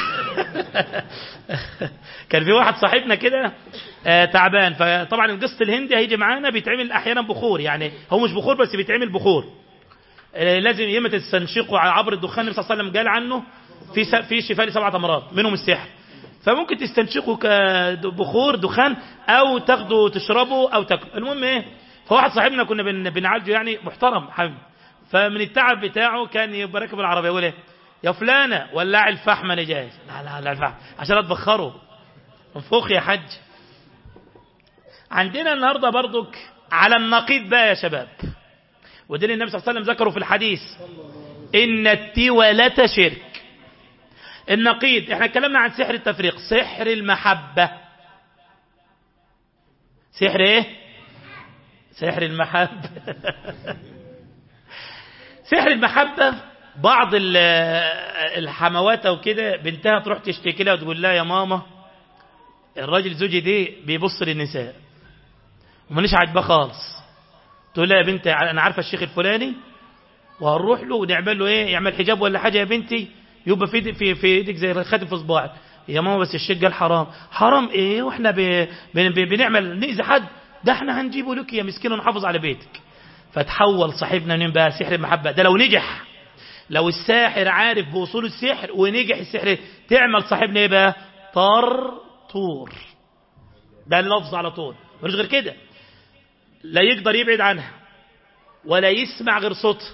كان في واحد صاحبنا كده آه تعبان فطبعا القسط الهندي هيجي معانا بيتعمل احيانا بخور يعني هو مش بخور بس بيتعمل بخور آه لازم يا اما تستنشقوا عبر الدخان النبي صلى الله عليه وسلم قال عنه في في شفاء لسبعة امراض منهم السحر فممكن تستنشقوا كبخور دخان او تاخدوا تشربوا او تاكلوا المهم ايه فواحد صاحبنا كنا بن بنعالجه يعني محترم حبيبي فمن التعب بتاعه كان يبقى راكب العربيه يقول ايه يا فلانة ولع الفحم انا جاهز لا لا لا الفحم عشان اتبخره انفخ يا حج عندنا النهاردة برضك على النقيض بقى يا شباب ودين النبي صلى الله عليه وسلم ذكروا في الحديث إن التولة شرك النقيض احنا اتكلمنا عن سحر التفريق سحر المحبة سحر ايه سحر المحبة سحر المحبة بعض الحموات او كده بنتها تروح تشتكي لها وتقول لها يا ماما الراجل زوجي دي بيبص للنساء ومانيش عاجباه خالص تقول لها يا بنتي انا عارفه الشيخ الفلاني وهنروح له ونعمل له ايه يعمل حجاب ولا حاجه يا بنتي يبقى في في في ايدك زي الخاتم في صباعك يا ماما بس الشيخ قال حرام حرام ايه واحنا ب... ب... بنعمل نأذي حد ده احنا هنجيبه لك يا مسكين ونحافظ على بيتك فتحول صاحبنا من بقى سحر المحبه ده لو نجح لو الساحر عارف بوصول السحر ونجح السحر تعمل صاحبنا ايه بقى طرطور ده اللفظ على طول مش غير كده لا يقدر يبعد عنها ولا يسمع غير صوتها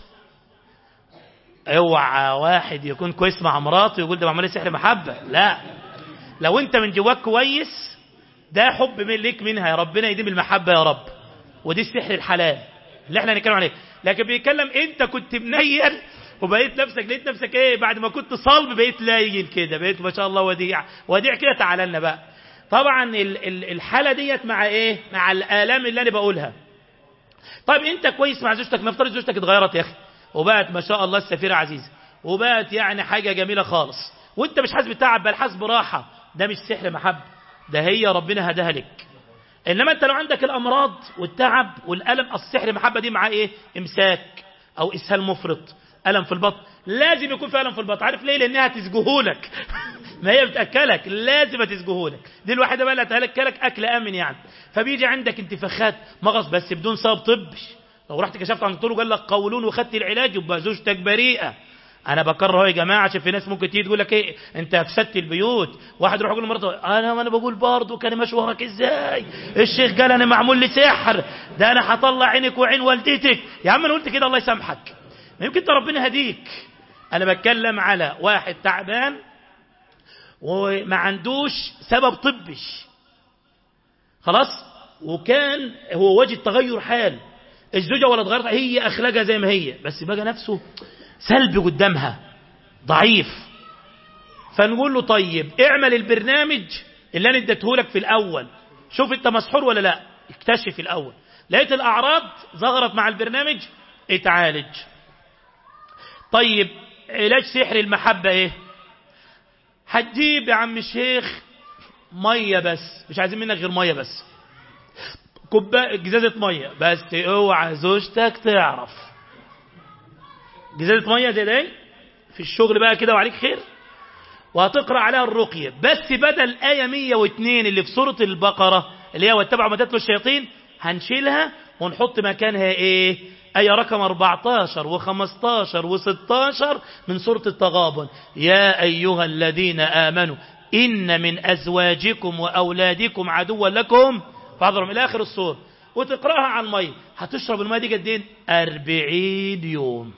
اوعى واحد يكون كويس مع مراته يقول ده بعمل سحر محبه لا لو انت من جواك كويس ده حب من ليك منها يا ربنا يديم المحبه يا رب ودي السحر الحلال اللي احنا هنتكلم عليه لكن بيتكلم انت كنت منيل وبقيت نفسك لقيت نفسك ايه بعد ما كنت صلب بقيت لاين كده بقيت ما شاء الله وديع وديع كده تعالى لنا بقى طبعا ال ال الحاله ديت مع ايه مع الالام اللي انا بقولها طيب انت كويس مع زوجتك نفترض زوجتك اتغيرت يا اخي وبقت ما شاء الله السفيره عزيزه وبقت يعني حاجه جميله خالص وانت مش حاسس بتعب بل حاسس براحه ده مش سحر محبه ده هي ربنا هداها لك انما انت لو عندك الامراض والتعب والالم السحر محبه دي معاه ايه امساك او اسهال مفرط ألم في البطن لازم يكون في ألم في البطن عارف ليه لأنها تسجهولك ما هي بتأكلك لازم تسجهولك دي الواحدة بقى اللي هتأكلك أكل آمن يعني فبيجي عندك انتفاخات مغص بس بدون سبب طبي لو رحت كشفت عن الدكتور وقال لك قولون وخدت العلاج يبقى زوجتك بريئة انا بكرر اهو يا جماعه عشان في ناس ممكن تيجي تقول لك ايه انت افسدت البيوت واحد يروح يقول لمراته انا ما انا بقول برضه كان ماشي وراك ازاي الشيخ قال انا معمول لي سحر ده انا هطلع عينك وعين والدتك يا عم انا قلت كده الله يسامحك يمكن انت ربنا هديك انا بتكلم على واحد تعبان وما عندوش سبب طبي خلاص وكان هو وجد تغير حال الزوجة ولا اتغيرت هي أخلاقها زي ما هي بس بقى نفسه سلبي قدامها ضعيف فنقول له طيب اعمل البرنامج اللي انا اديتهولك في الأول شوف انت مسحور ولا لا اكتشف الأول لقيت الأعراض ظهرت مع البرنامج اتعالج طيب علاج سحر المحبة ايه هتجيب يا عم الشيخ مية بس مش عايزين منك غير مية بس كوبايه جزازه ميه بس اوعى زوجتك تعرف جزازه ميه زي ده في الشغل بقى كده وعليك خير وهتقرا عليها الرقيه بس بدل ايه 102 اللي في سوره البقره اللي هي واتبعوا ما تتلو الشياطين هنشيلها ونحط مكانها ايه آية رقم 14 و15 و16 من سورة التغابن يا أيها الذين آمنوا إن من أزواجكم وأولادكم عدوا لكم فاحذرهم إلى آخر الصور وتقرأها عن المية هتشرب المية دي قد ايه 40 يوم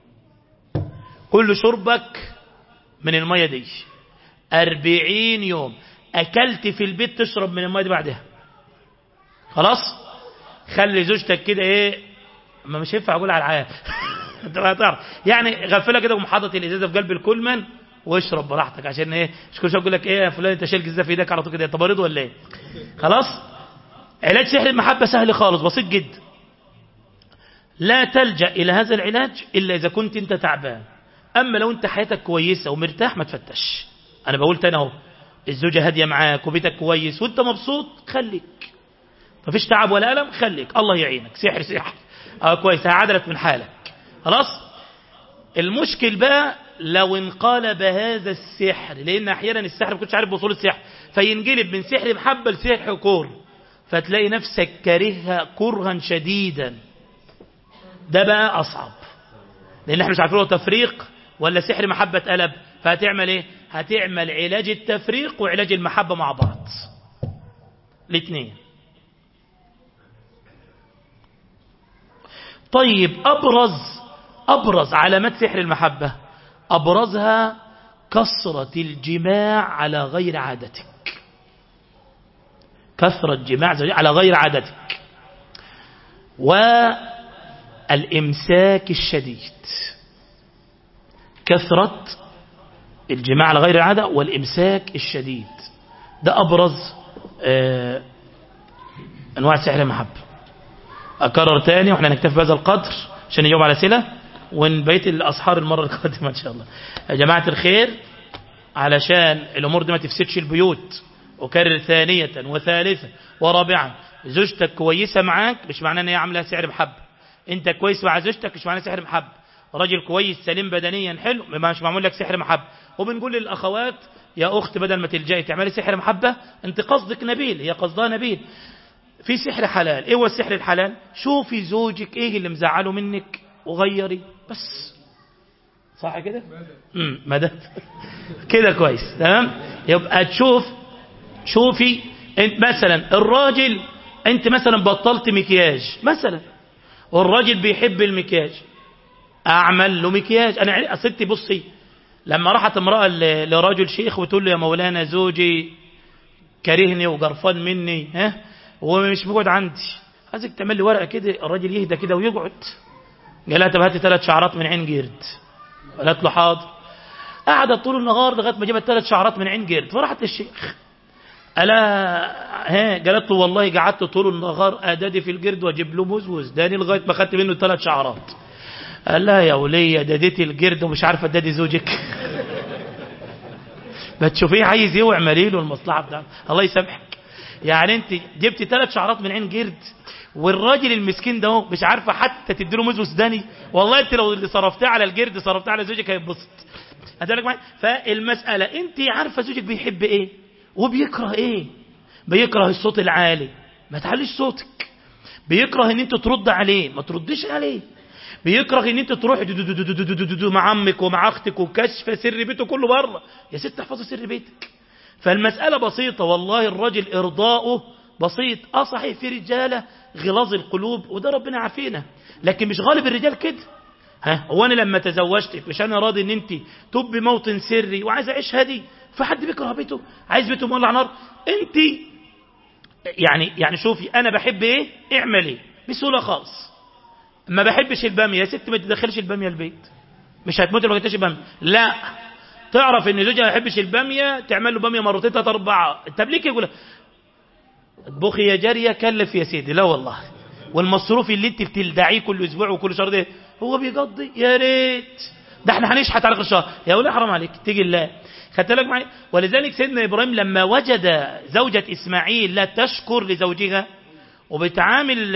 كل شربك من المية دي 40 يوم أكلت في البيت تشرب من المية دي بعدها خلاص خلي زوجتك كده ايه ما مش ينفع اقول على العيال انت ما هتعرف يعني غفلها كده ومحاطط الازازه في قلب الكولمان واشرب براحتك عشان ايه مش كل شويه اقول لك ايه يا فلان انت شايل الجزازه في ايدك على طول كده انت مريض ولا ايه خلاص علاج سحر المحبه سهل خالص بسيط جدا لا تلجا الى هذا العلاج الا اذا كنت انت تعبان اما لو انت حياتك كويسه ومرتاح ما تفتش انا بقول تاني اهو الزوجه هاديه معاك وبيتك كويس وانت مبسوط خليك مفيش تعب ولا الم خليك الله يعينك سحر سحر اه كويس عدلت من حالك خلاص المشكل بقى لو انقلب هذا السحر لان احيانا السحر ما كنتش عارف بوصول السحر فينقلب من سحر محبه لسحر كور فتلاقي نفسك كارهها كرها شديدا ده بقى اصعب لان احنا مش عارفين هو تفريق ولا سحر محبه قلب فهتعمل ايه هتعمل علاج التفريق وعلاج المحبه مع بعض الاثنين طيب أبرز أبرز علامات سحر المحبة أبرزها كثرة الجماع على غير عادتك كثرة جماع على غير عادتك والإمساك الشديد كثرة الجماع على غير العادة والإمساك الشديد ده أبرز آه أنواع سحر المحبة أكرر تاني وإحنا نكتفي بهذا القدر عشان نجاوب على أسئلة ونبيت الأصحار المرة القادمة إن شاء الله يا جماعة الخير علشان الأمور دي ما تفسدش البيوت أكرر ثانية وثالثة ورابعا زوجتك كويسة معاك مش معناه ان هي عاملة سعر محبة انت كويس مع زوجتك مش معناه سحر محبة راجل كويس سليم بدنيا حلو مش معمول لك سحر محبة وبنقول للأخوات يا أخت بدل ما تلجئي تعملي سحر محبة انت قصدك نبيل هي قصدها نبيل في سحر حلال ايه هو السحر الحلال شوفي زوجك ايه اللي مزعله منك وغيري بس صح كده امم مدد كده كويس تمام يبقى تشوف شوفي انت مثلا الراجل انت مثلا بطلت مكياج مثلا والراجل بيحب المكياج اعمل له مكياج انا ستي بصي لما راحت امراه لرجل شيخ وتقول له يا مولانا زوجي كرهني وقرفان مني ها ومش بيقعد عندي عايزك تعمل لي ورقه كده الراجل يهدى كده ويقعد قال لها طب هاتي ثلاث شعرات من عين جرد قالت له حاضر قعدت طول النهار لغايه ما جابت ثلاث شعرات من عين جرد فراحت للشيخ ألا ها قالت له والله قعدت طول النهار أدادي في الجرد واجيب له مزوز داني لغايه ما خدت منه ثلاث شعرات قال لها يا وليه داديتي الجرد ومش عارفه ادادي زوجك ما تشوفيه عايز ايه واعملي له المصلحه بتاعته الله يسامحك يعني انت جبتي ثلاث شعرات من عين جرد والراجل المسكين ده مش عارفه حتى تديله مزوز داني والله انت لو اللي صرفتيه على الجرد صرفتيه على زوجك هيتبسط ادالك معايا فالمساله انت عارفه زوجك بيحب ايه وبيكره ايه بيكره الصوت العالي ما تعليش صوتك بيكره ان انت ترد عليه ما تردش عليه بيكره ان انت تروح دو دو دو دو دو دو دو دو مع عمك ومع اختك وكشف سر بيته كله بره يا ست احفظي سر بيتك فالمسألة بسيطة والله الرجل ارضاؤه بسيط اه صحيح في رجالة غلاظ القلوب وده ربنا عافينا لكن مش غالب الرجال كده ها هو انا لما تزوجتك مش انا راضي ان انت تبي موطن سري وعايز اعيش هادي فحد بيكره بيته عايز بيته مولع نار انت يعني يعني شوفي انا بحب ايه اعملي بسهوله خالص ما بحبش الباميه يا ست ما تدخلش الباميه البيت مش هتموت لو ما جبتش باميه لا تعرف ان زوجها ما يحبش الباميه تعمل له باميه مرتين ثلاثه اربعه طب ليه يقول اطبخي يا جاريه كلف يا سيدي لا والله والمصروف اللي انت بتلدعيه كل اسبوع وكل شهر ده هو بيقضي يا ريت ده احنا هنشحت على اخر الشهر يا ولي حرام عليك تيجي الله خدت بالك معايا ولذلك سيدنا ابراهيم لما وجد زوجة اسماعيل لا تشكر لزوجها وبتعامل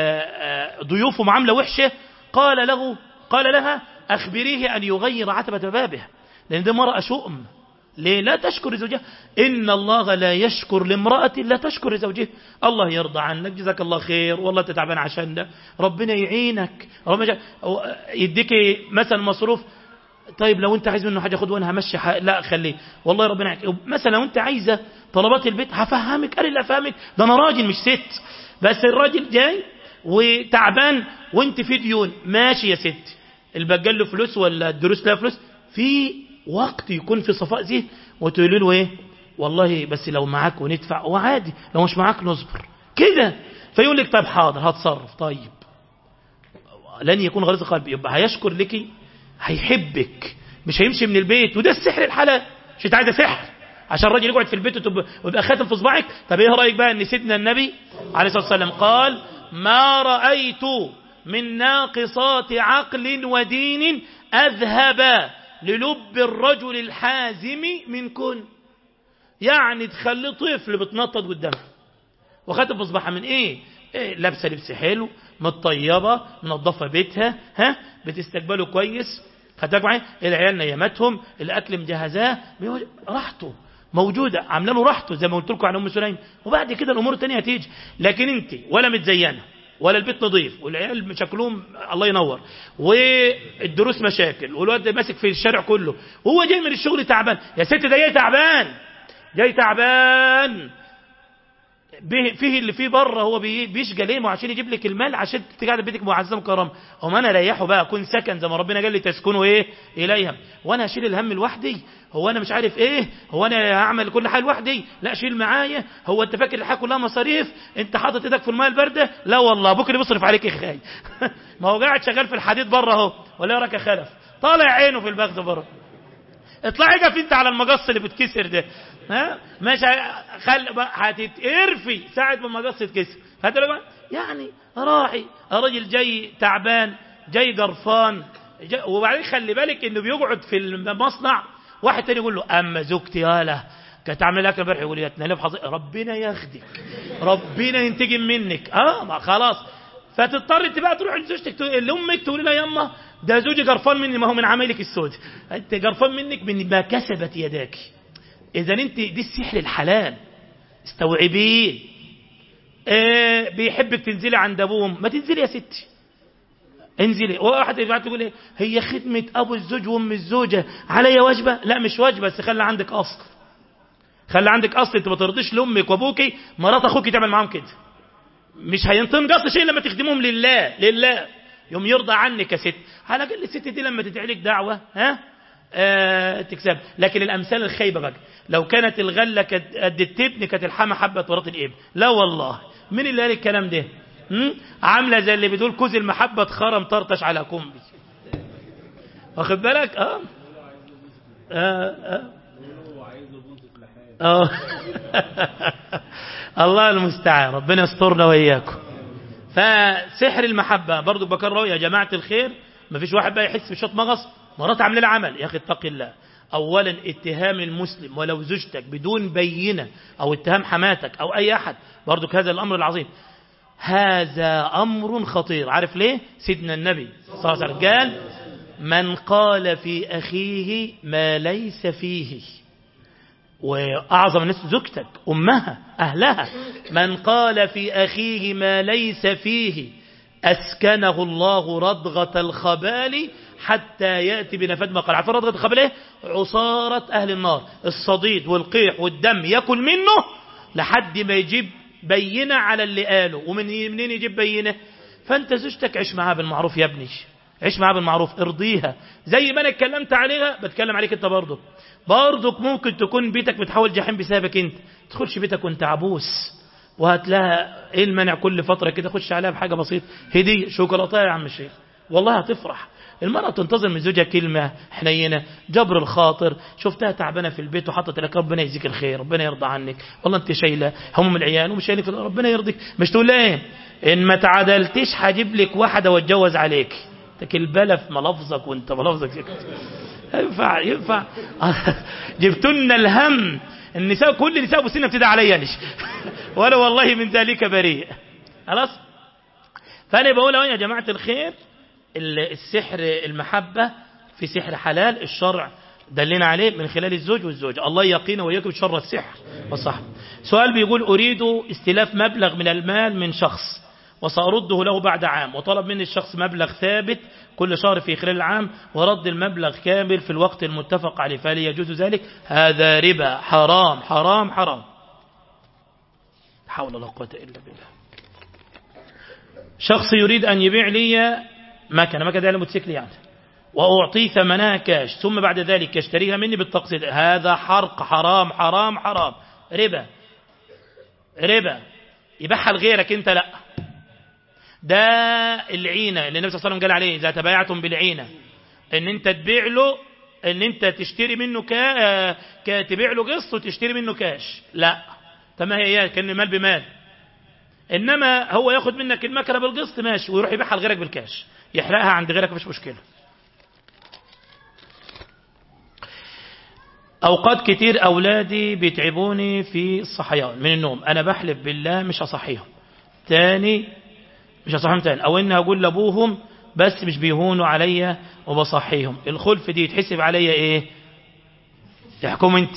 ضيوفه معامله وحشه قال له قال لها اخبريه ان يغير عتبه بابه لان دي مرأة شؤم ليه لا تشكر زوجها إن الله لا يشكر لامرأة لا تشكر زوجها الله يرضى عنك جزاك الله خير والله تتعبان عشاننا ربنا يعينك ربنا يديك مثلا مصروف طيب لو انت عايز منه حاجه خد وانا همشي ح... لا خليه والله ربنا يعينك مثلا لو انت عايزه طلبات البيت هفهمك قال لي افهمك ده انا راجل مش ست بس الراجل جاي وتعبان وانت في ديون ماشي يا ست البجال له فلوس ولا الدروس لها فلوس في وقت يكون في صفاء ذهن وتقول له ايه والله بس لو معاك وندفع وعادي لو مش معاك نصبر كده فيقول لك طيب حاضر هتصرف طيب لن يكون غريز قلبي يبقى هيشكر لك هيحبك مش هيمشي من البيت وده السحر الحلال مش انت عايزه سحر عشان الراجل يقعد في البيت ويبقى خاتم في صباعك طب ايه رايك بقى ان سيدنا النبي عليه الصلاه والسلام قال ما رايت من ناقصات عقل ودين اذهب للب الرجل الحازم من كن يعني تخلي طفل بتنطط قدامها وخاتم في صباحها من ايه, إيه لابسه لبس حلو متطيبه منظفه بيتها ها بتستقبله كويس خدتك معايا العيال نيمتهم الاكل مجهزاه راحته موجوده عامله له راحته زي ما قلت لكم عن ام سليم وبعد كده الامور الثانيه هتيجي لكن انت ولا متزينه ولا البيت نظيف والعيال شكلهم الله ينور والدروس مشاكل والواد ماسك في الشارع كله وهو جاي من الشغل تعبان يا ست ده جاي تعبان جاي تعبان فيه اللي فيه بره هو بيشجى ليه عشان يجيب لك المال عشان تقعد بيتك معززه مكرمه وما انا ريحه بقى اكون سكن زي ما ربنا قال لي تسكنوا ايه اليها وانا اشيل الهم لوحدي هو انا مش عارف ايه هو انا هعمل كل حاجه لوحدي لا شيل معايا هو انت فاكر الحاجه كلها مصاريف انت حاطط ايدك في الماء البارده لا والله ابوك اللي بيصرف عليك يا خاي ما هو قاعد شغال في الحديد بره اهو ولا يراك يا خلف طالع عينه في البغز بره اطلعي جف انت على المقص اللي بتكسر ده ها مش خل هتتقرفي ساعة ما المقص يتكسر هتلاقي يعني راعي راجل جاي تعبان جاي قرفان جاي وبعدين خلي بالك انه بيقعد في المصنع واحد تاني يقول له اما زوجتي يالا كانت عامله لك امبارح يقول لي تنالف حظ ربنا ياخدك ربنا ينتقم منك اه ما خلاص فتضطر انت بقى تروح لزوجتك لامك تقول لها يما ده زوجي قرفان مني ما هو من عملك السود انت قرفان منك من ما كسبت يداك اذا انت دي السحر الحلال استوعبيه اه بيحبك تنزلي عند ابوهم ما تنزلي يا ستي انزلي واحد يبعت تقول ايه هي خدمه ابو الزوج وام الزوجه عليا واجبه لا مش واجبه بس خلي عندك اصل خلي عندك اصل انت ما ترضيش لامك وابوكي مرات اخوك تعمل معاهم كده مش هينتنقص شيء لما تخدمهم لله لله يوم يرضى عنك يا ست على الاقل الست دي لما تدعي دعوه ها آه تكسب لكن الامثال الخيبه بقى لو كانت الغله قد التبن كانت الحما حبه ورات الابن لا والله مين اللي قال الكلام ده عامله زي اللي بتقول كوز المحبه خرم طرطش على كومبي واخد بالك اه اه اه, آه. الله المستعان ربنا يسترنا واياكم فسحر المحبه برضو بكرره يا جماعه الخير ما فيش واحد بقى يحس بشوط مغص مرات عامله لي عمل يا اخي اتق الله اولا اتهام المسلم ولو زوجتك بدون بينه او اتهام حماتك او اي احد برضو هذا الامر العظيم هذا امر خطير عارف ليه سيدنا النبي صلى الله عليه وسلم قال من قال في اخيه ما ليس فيه وأعظم الناس زوجتك أمها أهلها من قال في أخيه ما ليس فيه أسكنه الله ردغة الخبال حتى يأتي بنفاد ما قال عارفين ردغة الخبال ايه عصارة أهل النار الصديد والقيح والدم يأكل منه لحد ما يجيب بينة على اللي قاله ومن منين يجيب بينة فانت زوجتك عيش معاها بالمعروف يا ابني عيش معاها بالمعروف ارضيها زي ما انا اتكلمت عليها بتكلم عليك انت برضك برضك ممكن تكون بيتك بتحول جحيم بسببك انت تدخلش بيتك وانت عبوس وهات لها ايه المانع كل فتره كده خش عليها بحاجه بسيطه هديه شوكولاته يا عم الشيخ والله هتفرح المرأة تنتظر من زوجها كلمة حنينة جبر الخاطر شفتها تعبانة في البيت وحطت لك ربنا يجزيك الخير ربنا يرضى عنك والله انت شايلة هموم العيال ومش شايلة ربنا يرضيك مش تقول ايه ان ما تعادلتش هجيب لك واحدة واتجوز عليك تكلبلة في ملفظك وانت ملفظك ينفع ينفع جبتنا الهم النساء كل النساء ابو سنه ابتدى عليا ليش وانا والله من ذلك بريء خلاص فانا بقول يا جماعه الخير السحر المحبه في سحر حلال الشرع دلنا عليه من خلال الزوج والزوجة الله يقينا ويكم شر السحر والصح سؤال بيقول أريد استلاف مبلغ من المال من شخص وسأرده له بعد عام وطلب مني الشخص مبلغ ثابت كل شهر في خلال العام ورد المبلغ كامل في الوقت المتفق عليه فهل يجوز ذلك هذا ربا حرام حرام حرام حول ولا قوة إلا بالله شخص يريد أن يبيع لي مكنة مكنة ده الموتوسيكل يعني وأعطيه ثمنها كاش ثم بعد ذلك يشتريها مني بالتقسيط هذا حرق حرام حرام حرام ربا ربا يبيعها لغيرك انت لا ده العينة اللي النبي صلى الله عليه وسلم قال عليه إذا تبايعتم بالعينة ان انت تبيع له ان انت تشتري منه كا... كا تبيع له قسط وتشتري منه كاش لا تما هي كان مال بمال انما هو ياخد منك المكنه بالقسط ماشي ويروح يبيعها لغيرك بالكاش يحرقها عند غيرك مفيش مشكله اوقات كتير اولادي بيتعبوني في الصحيان من النوم انا بحلف بالله مش هصحيهم تاني مش هصحيهم تاني او اني اقول لابوهم بس مش بيهونوا عليا وبصحيهم الخلف دي يتحسب عليا ايه تحكم انت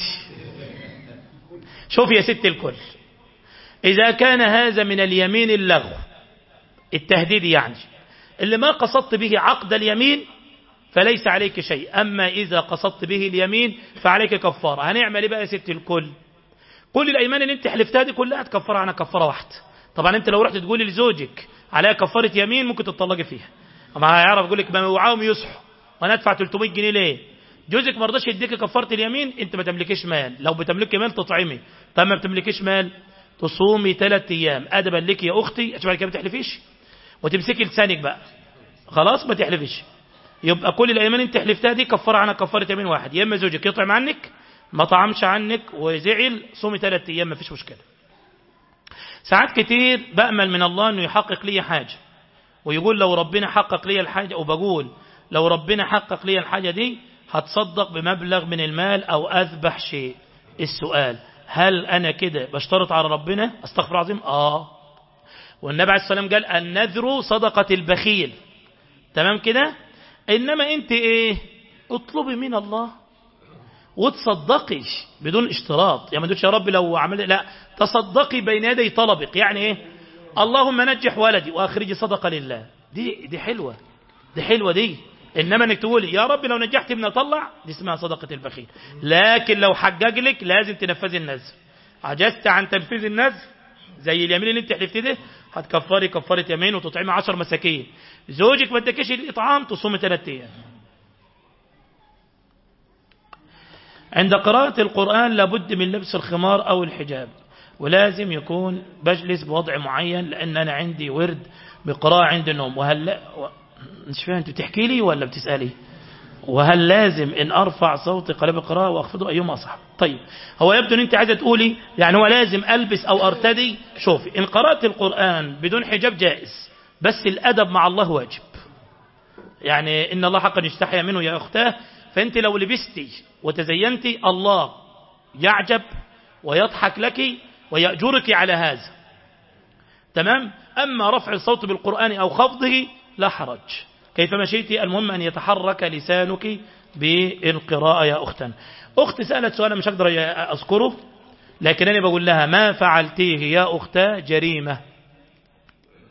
شوف يا ست الكل اذا كان هذا من اليمين اللغو التهديد يعني اللي ما قصدت به عقد اليمين فليس عليك شيء أما إذا قصدت به اليمين فعليك كفارة هنعمل إيه بقى يا ست الكل كل الأيمان اللي انت حلفتها دي كلها تكفرها عنها كفارة واحدة طبعا انت لو رحت تقولي لزوجك عليها كفارة يمين ممكن تطلقي فيها اما هيعرف يقول لك ما وعاهم يصحوا وانا ادفع 300 جنيه ليه جوزك ما رضاش يديك كفاره اليمين انت ما تملكيش مال لو بتملكي مال تطعمي طب ما بتملكيش مال تصومي ثلاث ايام ادبا لك يا اختي عشان كده ما تحلفيش وتمسكي لسانك بقى خلاص ما تحلفيش يبقى كل الايمان انت حلفتها دي كفاره عنها كفاره يمين واحد يا اما زوجك يطعم عنك ما طعمش عنك وزعل صومي ثلاث ايام ما فيش مشكله ساعات كتير بامل من الله انه يحقق لي حاجه ويقول لو ربنا حقق لي الحاجه وبقول لو ربنا حقق لي الحاجه دي هتصدق بمبلغ من المال او اذبح شيء السؤال هل انا كده بشترط على ربنا استغفر العظيم اه والنبي عليه السلام قال النذر صدقه البخيل تمام كده انما انت ايه اطلبي من الله وتصدقي بدون اشتراط يعني ما تقولش يا رب لو عمل لا تصدقي بين يدي طلبك يعني ايه اللهم نجح ولدي واخرجي صدقه لله دي دي حلوه دي حلوه دي انما انك تقولي يا رب لو نجحت ابني اطلع دي اسمها صدقه البخيل لكن لو حجج لك لازم تنفذي النذر عجزت عن تنفيذ النذر زي اليمين اللي انت حلفتي ده هتكفري كفاره يمين وتطعمي 10 مساكين زوجك ما ادكش الاطعام تصومي 3 ايام عند قراءة القرآن لابد من لبس الخمار أو الحجاب ولازم يكون بجلس بوضع معين لأن أنا عندي ورد بقراءة عند النوم وهل لا مش فاهم أنت بتحكي لي ولا بتسألي وهل لازم إن أرفع صوتي قلب القراءة وأخفضه أيهما أصح طيب هو يبدو أن أنت عايزة تقولي يعني هو لازم ألبس أو أرتدي شوفي إن قرأت القرآن بدون حجاب جائز بس الأدب مع الله واجب يعني إن الله حقا يستحيا منه يا أختاه فأنت لو لبستي وتزينتي الله يعجب ويضحك لك ويأجرك على هذا تمام أما رفع الصوت بالقرآن أو خفضه لا حرج كيف مشيت المهم أن يتحرك لسانك بالقراءة يا أختا أخت سألت سؤالا مش أقدر أذكره لكن أنا بقول لها ما فعلتيه يا أختا جريمة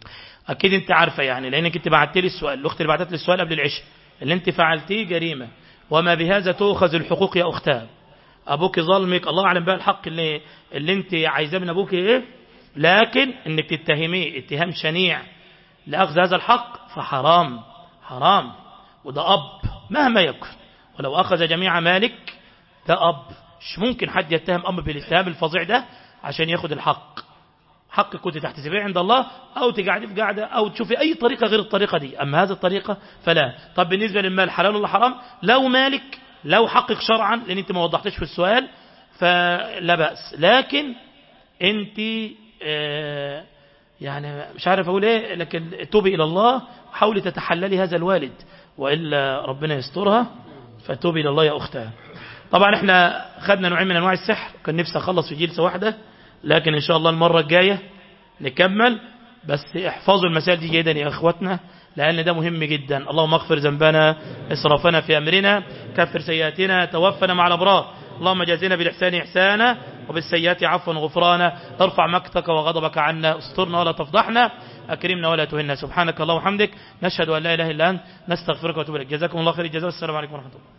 اكيد انت عارفه يعني لانك انت بعت لي السؤال الاخت اللي بعتت لي السؤال قبل العشاء اللي انت فعلتيه جريمه وما بهذا تؤخذ الحقوق يا اختها ابوك ظلمك الله اعلم بقى الحق اللي اللي انت عايزاه من ابوك ايه لكن انك تتهميه اتهام شنيع لاخذ هذا الحق فحرام حرام وده اب مهما يكن ولو اخذ جميع مالك ده اب مش ممكن حد يتهم اب بالاتهام الفظيع ده عشان ياخد الحق حق كنت تحتسبيه عند الله أو تقعدي في قاعدة أو تشوفي أي طريقة غير الطريقة دي أما هذه الطريقة فلا طب بالنسبة للمال حلال ولا حرام لو مالك لو حقك شرعا لأن أنت ما وضحتش في السؤال فلا بأس لكن أنت آه يعني مش عارف أقول إيه لكن توبي إلى الله وحاولي تتحللي هذا الوالد وإلا ربنا يسترها فتوبي إلى الله يا أختها طبعا احنا خدنا نوعين من أنواع السحر كان نفسي أخلص في جلسة واحدة لكن إن شاء الله المرة الجاية نكمل بس احفظوا المسائل دي جيدا يا أخواتنا لأن ده مهم جدا اللهم اغفر ذنبنا إسرافنا في أمرنا كفر سيئاتنا توفنا مع الأبرار اللهم جازنا بالإحسان إحسانا وبالسيئات عفوا غفرانا ارفع مكتك وغضبك عنا استرنا ولا تفضحنا أكرمنا ولا تهنا سبحانك اللهم وحمدك نشهد أن لا إله إلا أنت نستغفرك ونتوب إليك جزاكم الله خير الجزاء والسلام عليكم ورحمة الله